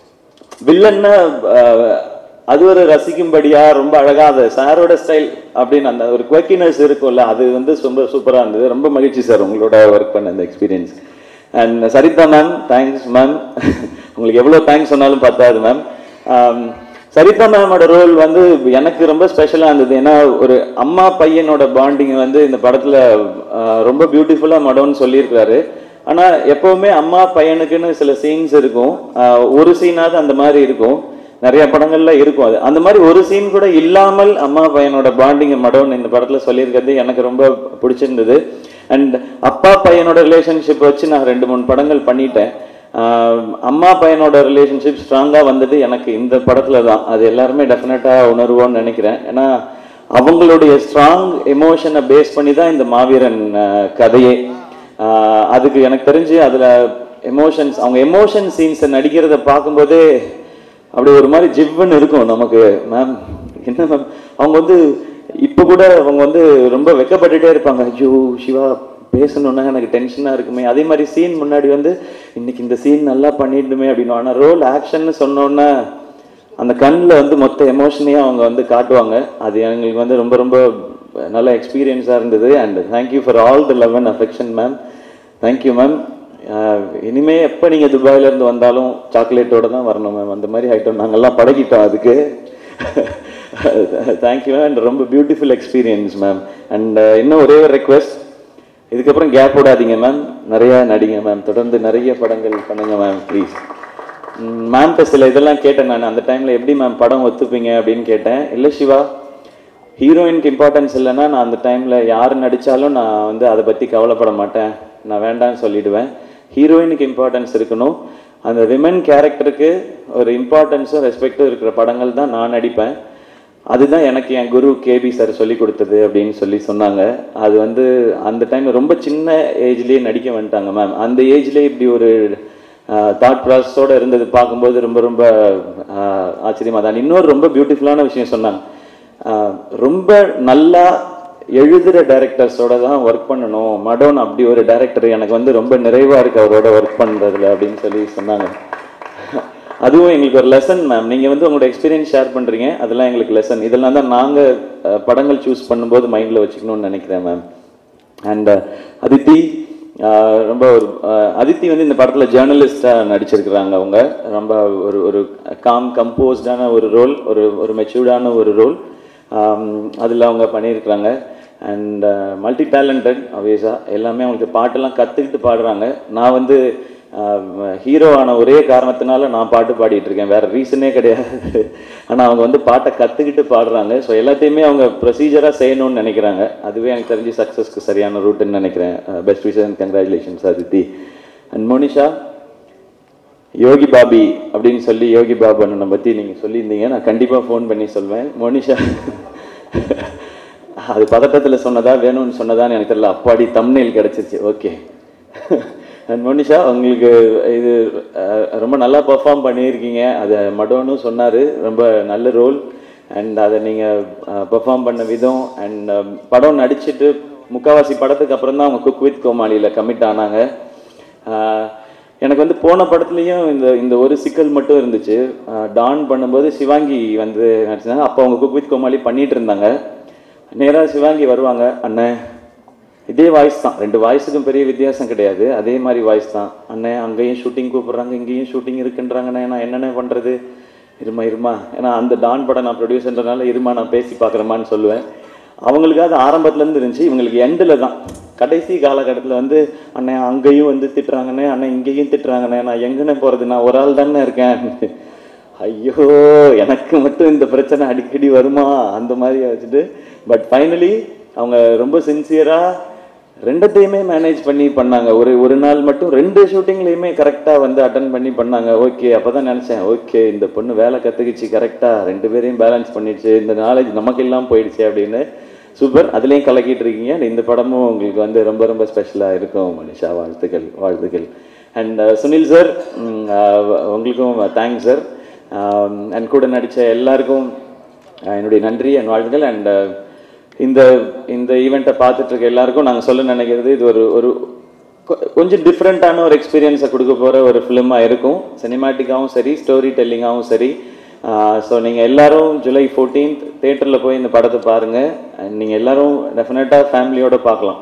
வில்லன்னா அஹ், அது ஒரு ரசிக்கும்படியா ரொம்ப அழகா அது சாரோட ஸ்டைல் அப்படின்னு அந்த ஒரு குவக்கினஸ் இருக்கும்ல அது வந்து ரொம்ப சூப்பரா இருந்தது ரொம்ப மகிழ்ச்சி சார் உங்களோட ஒர்க் பண்ண அந்த experience and Saritha ma'am thanks ma'am உங்களுக்கு எவ்வளோ தேங்க்ஸ் சொன்னாலும் பத்தாது மேம் சரிதா மேமோட ரோல் வந்து எனக்கு ரொம்ப ஸ்பெஷலாக இருந்தது ஏன்னா ஒரு அம்மா பையனோட பாண்டிங் வந்து இந்த படத்தில் ரொம்ப பியூட்டிஃபுல்லாக மடோன்னு சொல்லியிருக்கிறாரு ஆனால் எப்போவுமே அம்மா பையனுக்குன்னு சில சீன்ஸ் இருக்கும் ஆஹ் ஒரு சீனாவது அந்த மாதிரி இருக்கும் நிறைய படங்கள்ல இருக்கும் அது அந்த மாதிரி ஒரு சீன் கூட இல்லாமல் அம்மா பையனோட பாண்டிங் மடோன் இந்த படத்துல சொல்லியிருக்கிறது எனக்கு ரொம்ப பிடிச்சிருந்தது அண்ட் அப்பா பையனோட ரிலேஷன்ஷிப் வச்சு நான் ரெண்டு மூணு படங்கள் பண்ணிட்டேன் ஆஹ் அம்மா பையனோட ரிலேஷன்ஷிப் ஸ்ட்ராங்காக வந்தது எனக்கு இந்த படத்துல தான் அது எல்லாருமே டெஃபினட்டாக உணர்வோன்னு நினைக்கிறேன் ஏன்னா அவங்களுடைய ஸ்ட்ராங் எமோஷனை பேஸ் பண்ணி தான் இந்த மாவீரன் ஆஹ் கதையே ஆஹ் அதுக்கு எனக்கு தெரிஞ்சு அதுல எமோஷன்ஸ் அவங்க எமோஷன் சீன்ஸை நடிக்கிறத பார்க்கும்போதே அப்படி ஒரு மாதிரி ஜிவ்வுன்னு இருக்கும் நமக்கு மேம் என்ன மேம் அவங்க வந்து இப்போ கூட அவங்க வந்து ரொம்ப வெக்கப்பட்டுட்டே இருப்பாங்க ஐயோ சிவா பேசணுன்னா எனக்கு டென்ஷனாக இருக்குமே அதே மாதிரி சீன் முன்னாடி வந்து இன்னைக்கு இந்த சீன் நல்லா பண்ணிடணுமே அப்படின்னு ஆனால் ரோல் ஆக்ஷன்னு சொன்னோன்னே அந்த கண்ணில் வந்து மொத்த எமோஷனையும் அவங்க வந்து காட்டுவாங்க அது எங்களுக்கு வந்து ரொம்ப ரொம்ப நல்ல எக்ஸ்பீரியன்ஸாக இருந்தது and thank you for all the love and affection ma'am thank you ma'am இனிமே எப்போ நீங்கள் துபாயிலேருந்து வந்தாலும் சாக்லேட்டோட தான் வரணும் மேம் அந்த மாதிரி ஐட்டம் நாங்கள்லாம் பழகிட்டோம் அதுக்கு தேங்க்யூ மேம் அண்ட் ரொம்ப பியூட்டிஃபுல் எக்ஸ்பீரியன்ஸ் மேம் அண்ட் இன்னும் ஒரே ஒரு ரெக்வெஸ்ட் இதுக்கப்புறம் கேப் விடாதீங்க மேம் நிறைய நடிங்க மேம் தொடர்ந்து நிறைய படங்கள் பண்ணுங்க மேம் ப்ளீஸ் மேம்கிட்ட சில இதெல்லாம் கேட்டேன் நான் அந்த டைமில் எப்படி மேம் படம் ஒத்துப்பீங்க அப்படின்னு கேட்டேன் இல்லை சிவா ஹீரோயினுக்கு இம்பார்ட்டன்ஸ் இல்லைன்னா நான் அந்த டைமில் யார் நடித்தாலும் நான் வந்து அதை பற்றி கவலைப்பட மாட்டேன் நான் வேண்டாம்னு சொல்லிடுவேன் ஹீரோயினுக்கு இம்பார்ட்டன்ஸ் இருக்கணும் அந்த விமன் கேரக்டருக்கு ஒரு இம்பார்ட்டன்ஸும் ரெஸ்பெக்டும் இருக்கிற படங்கள் தான் நான் நடிப்பேன் அதுதான் எனக்கு என் குரு கேபி சார் சொல்லி கொடுத்தது அப்படின்னு சொல்லி சொன்னாங்க அது வந்து அந்த டைம் ரொம்ப சின்ன ஏஜ்லேயே நடிக்க வந்துட்டாங்க மேம் அந்த ஏஜ்லேயே இப்படி ஒரு தாட் ப்ராசஸோடு இருந்தது பார்க்கும்போது ரொம்ப ரொம்ப ஆஹ், ஆச்சரியமா தான் இன்னொரு ரொம்ப பியூட்டிஃபுல்லான விஷயம் சொன்னாங்க ஆஹ், ரொம்ப நல்லா எழுதுகிற டைரக்டர்ஸோட தான் ஒர்க் பண்ணணும் மடோன் அப்படி ஒரு டைரக்டர் எனக்கு வந்து ரொம்ப நிறைவாக இருக்கு அவரோட ஒர்க் பண்ணுறதுல அப்படின்னு சொல்லி சொன்னாங்க அதுவும் எங்களுக்கு ஒரு லெசன் மேம் நீங்கள் வந்து உங்களோட எக்ஸ்பீரியன்ஸ் ஷேர் பண்ணுறீங்க அதெல்லாம் எங்களுக்கு லெசன் இதெல்லாம் தான் நாங்கள் படங்கள் சூஸ் பண்ணும்போது மைண்டில் வச்சுக்கணும்னு நினைக்கிறேன் மேம் அண்ட் அதித்தி அஹ், ரொம்ப ஒரு அஹ், அதித்தி வந்து இந்த படத்தில் ஜேர்னலிஸ்டாக நடிச்சிருக்கிறாங்க அவங்க ரொம்ப ஒரு ஒரு காம் கம்போஸ்டான ஒரு ரோல் ஒரு ஒரு மெச்சூர்டான ஒரு ரோல் அதில் அவங்க பண்ணியிருக்கிறாங்க அண்ட் மல்டி டேலண்டட் அவேஸாக எல்லாமே அவங்களுக்கு பாட்டெல்லாம் கற்றுக்கிட்டு பாடுறாங்க நான் வந்து ஹீரோ ஆன ஒரே காரணத்தினால நான் பாட்டு பாடிட்டு இருக்கேன் வேற ரீசனே கிடையாது ஆனால் அவங்க வந்து பாட்டை கற்றுக்கிட்டு பாடுறாங்க ஸோ எல்லாத்தையுமே அவங்க ப்ரொசீஜராக செய்யணும்னு நினைக்கிறாங்க அதுவே எனக்கு தெரிஞ்சு சக்ஸஸ்க்கு சரியான ரூட்டுன்னு நினைக்கிறேன் best wishes and congratulations Aditi and Monisha Yogi Babu அப்படின்னு சொல்லி யோகி பாபு அண்ணனை பற்றி நீங்கள் சொல்லியிருந்தீங்க நான் கண்டிப்பாக ஃபோன் பண்ணி சொல்வேன் மோனிஷா அது பதட்டத்தில் சொன்னதா வேணும்னு சொன்னதான்னு எனக்கு தெரியல அப்பாடி தம்னேல் கிடச்சிருச்சு ஓகே அண்ட் மோனிஷா உங்களுக்கு இது அஹ், ரொம்ப நல்லா பெர்ஃபார்ம் பண்ணியிருக்கீங்க அதை மடோனும் சொன்னார் ரொம்ப நல்ல ரோல் அண்ட் அதை நீங்கள் பெர்ஃபார்ம் பண்ண விதம் அண்ட் படம் நடிச்சிட்டு முக்காவாசி படத்துக்கு அப்புறம் தான் அவங்க குக் வித் கோமாளியில் கமிட் ஆனாங்க ஆஹ் எனக்கு வந்து போன படத்துலையும் இந்த இந்த ஒரு சிக்கல் மட்டும் இருந்துச்சு ஆஹ் டான் பண்ணும்போது சிவாங்கி வந்து நடிச்சாங்க அப்போ அவங்க குக் வித் கோமாளி பண்ணிட்டு இருந்தாங்க நேராக சிவாங்கி வருவாங்க அண்ணன் இதே வாய்ஸ் தான் ரெண்டு வாய்ஸுக்கும் பெரிய வித்தியாசம் கிடையாது அதே மாதிரி வாய்ஸ் தான் அண்ணன் அங்கேயும் ஷூட்டிங் கூப்பிடுறாங்க இங்கேயும் ஷூட்டிங் இருக்குன்றாங்கண்ணே நான் என்னென்ன பண்ணுறது இருமா இருமா ஏன்னா அந்த டான் படம் நான் ப்ரொடியூசர்ன்றனால இருமா நான் பேசி பார்க்குறேமான்னு சொல்லுவேன் அவங்களுக்கு அது ஆரம்பத்துலேருந்து இருந்துச்சு இவங்களுக்கு எண்டில் தான் கடைசி காலகட்டத்தில் வந்து அண்ணன் அங்கேயும் வந்து திட்டுறாங்கண்ணே அண்ணன் இங்கேயும் திட்டுறாங்கண்ணே நான் எங்கண்ணே போகிறது நான் ஒரு ஆள் தானே இருக்கேன் ஐயோ எனக்கு மட்டும் இந்த பிரச்சனை அடிக்கடி வருமா அந்த மாதிரி வச்சுட்டு பட் ஃபைனலி அவங்க ரொம்ப சின்சியராக ரெண்டத்தையுமே மேனேஜ் பண்ணி பண்ணாங்க ஒரு ஒரு நாள் மட்டும் ரெண்டு ஷூட்டிங்லேயுமே கரெக்டாக வந்து அட்டன் பண்ணி பண்ணாங்க ஓகே அப்போ தான் நினச்சேன் ஓகே இந்த பொண்ணு வேலை கற்றுக்கிச்சு கரெக்டாக ரெண்டு பேரையும் பேலன்ஸ் பண்ணிடுச்சு இந்த நாலேஜ் நமக்கு எல்லாம் போயிடுச்சு அப்படின்னு சூப்பர் அதுலேயும் கலக்கிட்டு இருக்கீங்க இந்த படமும் உங்களுக்கு வந்து ரொம்ப ரொம்ப ஸ்பெஷலாக இருக்கும் மனிஷா வாழ்த்துக்கள் வாழ்த்துக்கள் அண்ட் சுனில் சார் உங்களுக்கும் தேங்க்ஸ் சார் அண்ட் கூட நடித்த எல்லாருக்கும் அஹ், என்னுடைய நன்றி அண்ட் வாழ்த்துக்கள் அண்ட் இந்த இந்த ஈவெண்ட்டை பார்த்துட்டு இருக்க எல்லாருக்கும் நாங்கள் சொல்ல நினைக்கிறது இது ஒரு ஒரு கொ- கொஞ்சம் டிஃப்ரெண்ட்டான ஒரு எக்ஸ்பீரியன்ஸை கொடுக்க போகிற ஒரு ஃபிலிமாக இருக்கும் சினிமேட்டிக்காகவும் சரி ஸ்டோரி டெல்லிங்காகவும் சரி ஸோ நீங்கள் எல்லாரும் ஜூலை ஃபோர்டீன்த் தேட்டரில் போய் இந்த படத்தை பாருங்கள் நீங்கள் எல்லாரும் டெஃபினட்டாக ஃபேமிலியோட பார்க்கலாம்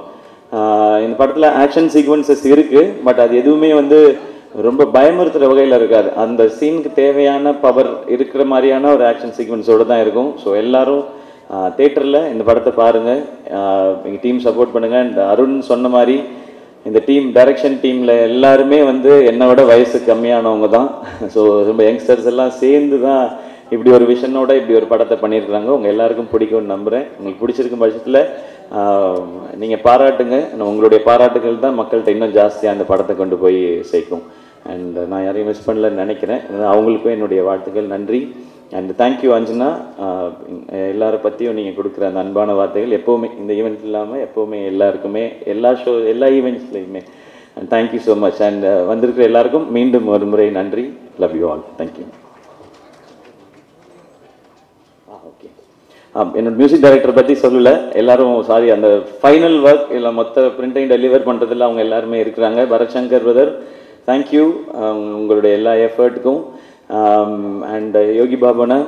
ஆஹ் இந்த படத்தில் ஆக்ஷன் சீக்வன்சஸ் இருக்குது பட் அது எதுவுமே வந்து ரொம்ப பயமுறுத்துகிற வகையில் இருக்காது அந்த சீனுக்கு தேவையான பவர் இருக்கிற மாதிரியான ஒரு ஆக்ஷன் சீக்வன்ஸோடு தான் இருக்கும் ஸோ எல்லாரும் தேட்டரில் இந்த படத்தை பாருங்கள் எங்கள் டீம் சப்போர்ட் பண்ணுங்கள் அண்ட் அருண் சொன்ன மாதிரி இந்த டீம் டைரக்ஷன் டீமில் எல்லாருமே வந்து என்னை விட வயசு கம்மியானவங்க தான் ஸோ ரொம்ப யங்ஸ்டர்ஸ் எல்லாம் சேர்ந்து தான் இப்படி ஒரு விஷனோட இப்படி ஒரு படத்தை பண்ணியிருக்கிறாங்க உங்கள் எல்லாருக்கும் பிடிக்கும்னு நம்புகிறேன் உங்களுக்கு பிடிச்சிருக்கும் பட்சத்தில் நீங்கள் பாராட்டுங்க உங்களுடைய பாராட்டுகள் தான் மக்கள்கிட்ட இன்னும் ஜாஸ்தியாக அந்த படத்தை கொண்டு போய் சேர்க்கும் அண்ட் நான் யாரையும் மிஸ் பண்ணலன்னு நினைக்கிறேன் அவங்களுக்கும் என்னுடைய வாழ்த்துக்கள் நன்றி அண்ட் தேங்க்யூ அஞ்சனா ஆஹ் எல்லாரை பற்றியும் நீங்கள் கொடுக்குற அந்த அன்பான வார்த்தைகள் எப்போவுமே இந்த ஈவெண்ட் இல்லாமல் எப்போவுமே எல்லாருக்குமே எல்லா ஷோ எல்லா ஈவெண்ட்ஸ்லையுமே and thank you so much and வந்திருக்கிற எல்லாருக்கும் மீண்டும் ஒரு முறை நன்றி love you all thank you okay என்னோட மியூசிக் டைரக்டர் பற்றி சொல்லல எல்லாரும் சாரி அந்த ஃபைனல் ஒர்க் இல்லை மொத்த பிரிண்டையும் டெலிவர் பண்ணுறதுல அவங்க எல்லாருமே இருக்கிறாங்க பரத்சங்கர் பிரதர் தேங்க்யூ உங்களுடைய எல்லா எஃபர்ட்டுக்கும் அண்ட் யோகி பாபனா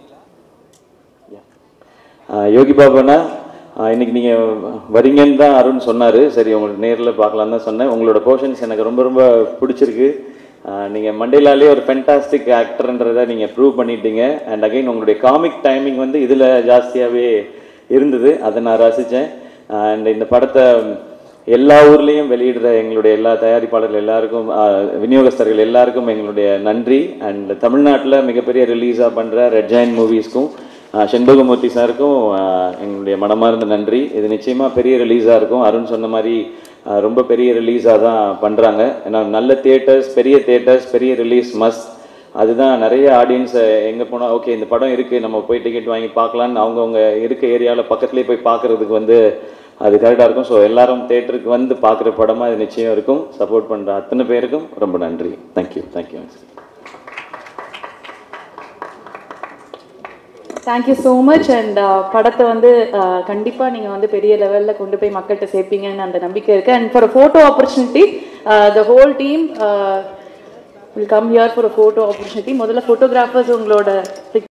ஆஹ் யோகி பாபனா ஆஹ் இன்னைக்கு நீங்கள் வரீங்கன்னு தான் அருண் சொன்னார் சரி உங்களுக்கு நேரில் பார்க்கலாம் தான் சொன்னேன் உங்களோட போர்ஷன்ஸ் எனக்கு ரொம்ப ரொம்ப பிடிச்சிருக்கு நீங்கள் மண்டேலாலே ஒரு ஃபென்டாஸ்டிக் ஆக்டர்ன்றதை நீங்கள் ப்ரூவ் பண்ணிட்டீங்க அண்ட் அகைன் உங்களுடைய காமிக் டைமிங் வந்து இதில் ஜாஸ்தியாகவே இருந்தது அதை நான் ரசித்தேன் அண்ட் இந்த படத்தை எல்லா ஊர்லேயும் வெளியிடுற எங்களுடைய எல்லா தயாரிப்பாளர்கள் எல்லாருக்கும் ஆஹ் விநியோகஸ்தர்கள் எல்லாருக்கும் எங்களுடைய நன்றி அண்ட் தமிழ்நாட்டில் மிகப்பெரிய ரிலீஸாக பண்ணுற ரெட் ஜாயின் மூவிஸ்க்கும் செண்பகமூர்த்தி சாருக்கும் ஆஹ் எங்களுடைய மனமார்ந்த நன்றி இது நிச்சயமாக பெரிய ரிலீஸாக இருக்கும் அருண் சொன்ன மாதிரி ஆஹ் ரொம்ப பெரிய ரிலீஸாக தான் பண்ணுறாங்க ஏன்னா நல்ல தியேட்டர்ஸ் பெரிய தியேட்டர்ஸ் பெரிய ரிலீஸ் மஸ்ட் அதுதான் நிறைய ஆடியன்ஸை எங்கே போனால் ஓகே இந்த படம் இருக்குது நம்ம போய் டிக்கெட் வாங்கி பார்க்கலான்னு அவங்கவுங்க இருக்க ஏரியாவில் பக்கத்துலேயே போய் பார்க்குறதுக்கு வந்து அது கரெக்டாக இருக்கும் ஸோ எல்லாரும் தேட்டருக்கு வந்து பார்க்குற படமாக இது நிச்சயம் இருக்கும் சப்போர்ட் பண்ணுற அத்தனை பேருக்கும் ரொம்ப நன்றி thank you thank you thank you so much and படத்தை வந்து கண்டிப்பாக நீங்கள் வந்து பெரிய லெவலில் கொண்டு போய் மக்கள்கிட்ட சேர்ப்பீங்கன்னு அந்த நம்பிக்கை இருக்குது and for photo opportunity the whole team will come here for photo opportunity முதல்ல ஃபோட்டோகிராஃபர்ஸ் உங்களோட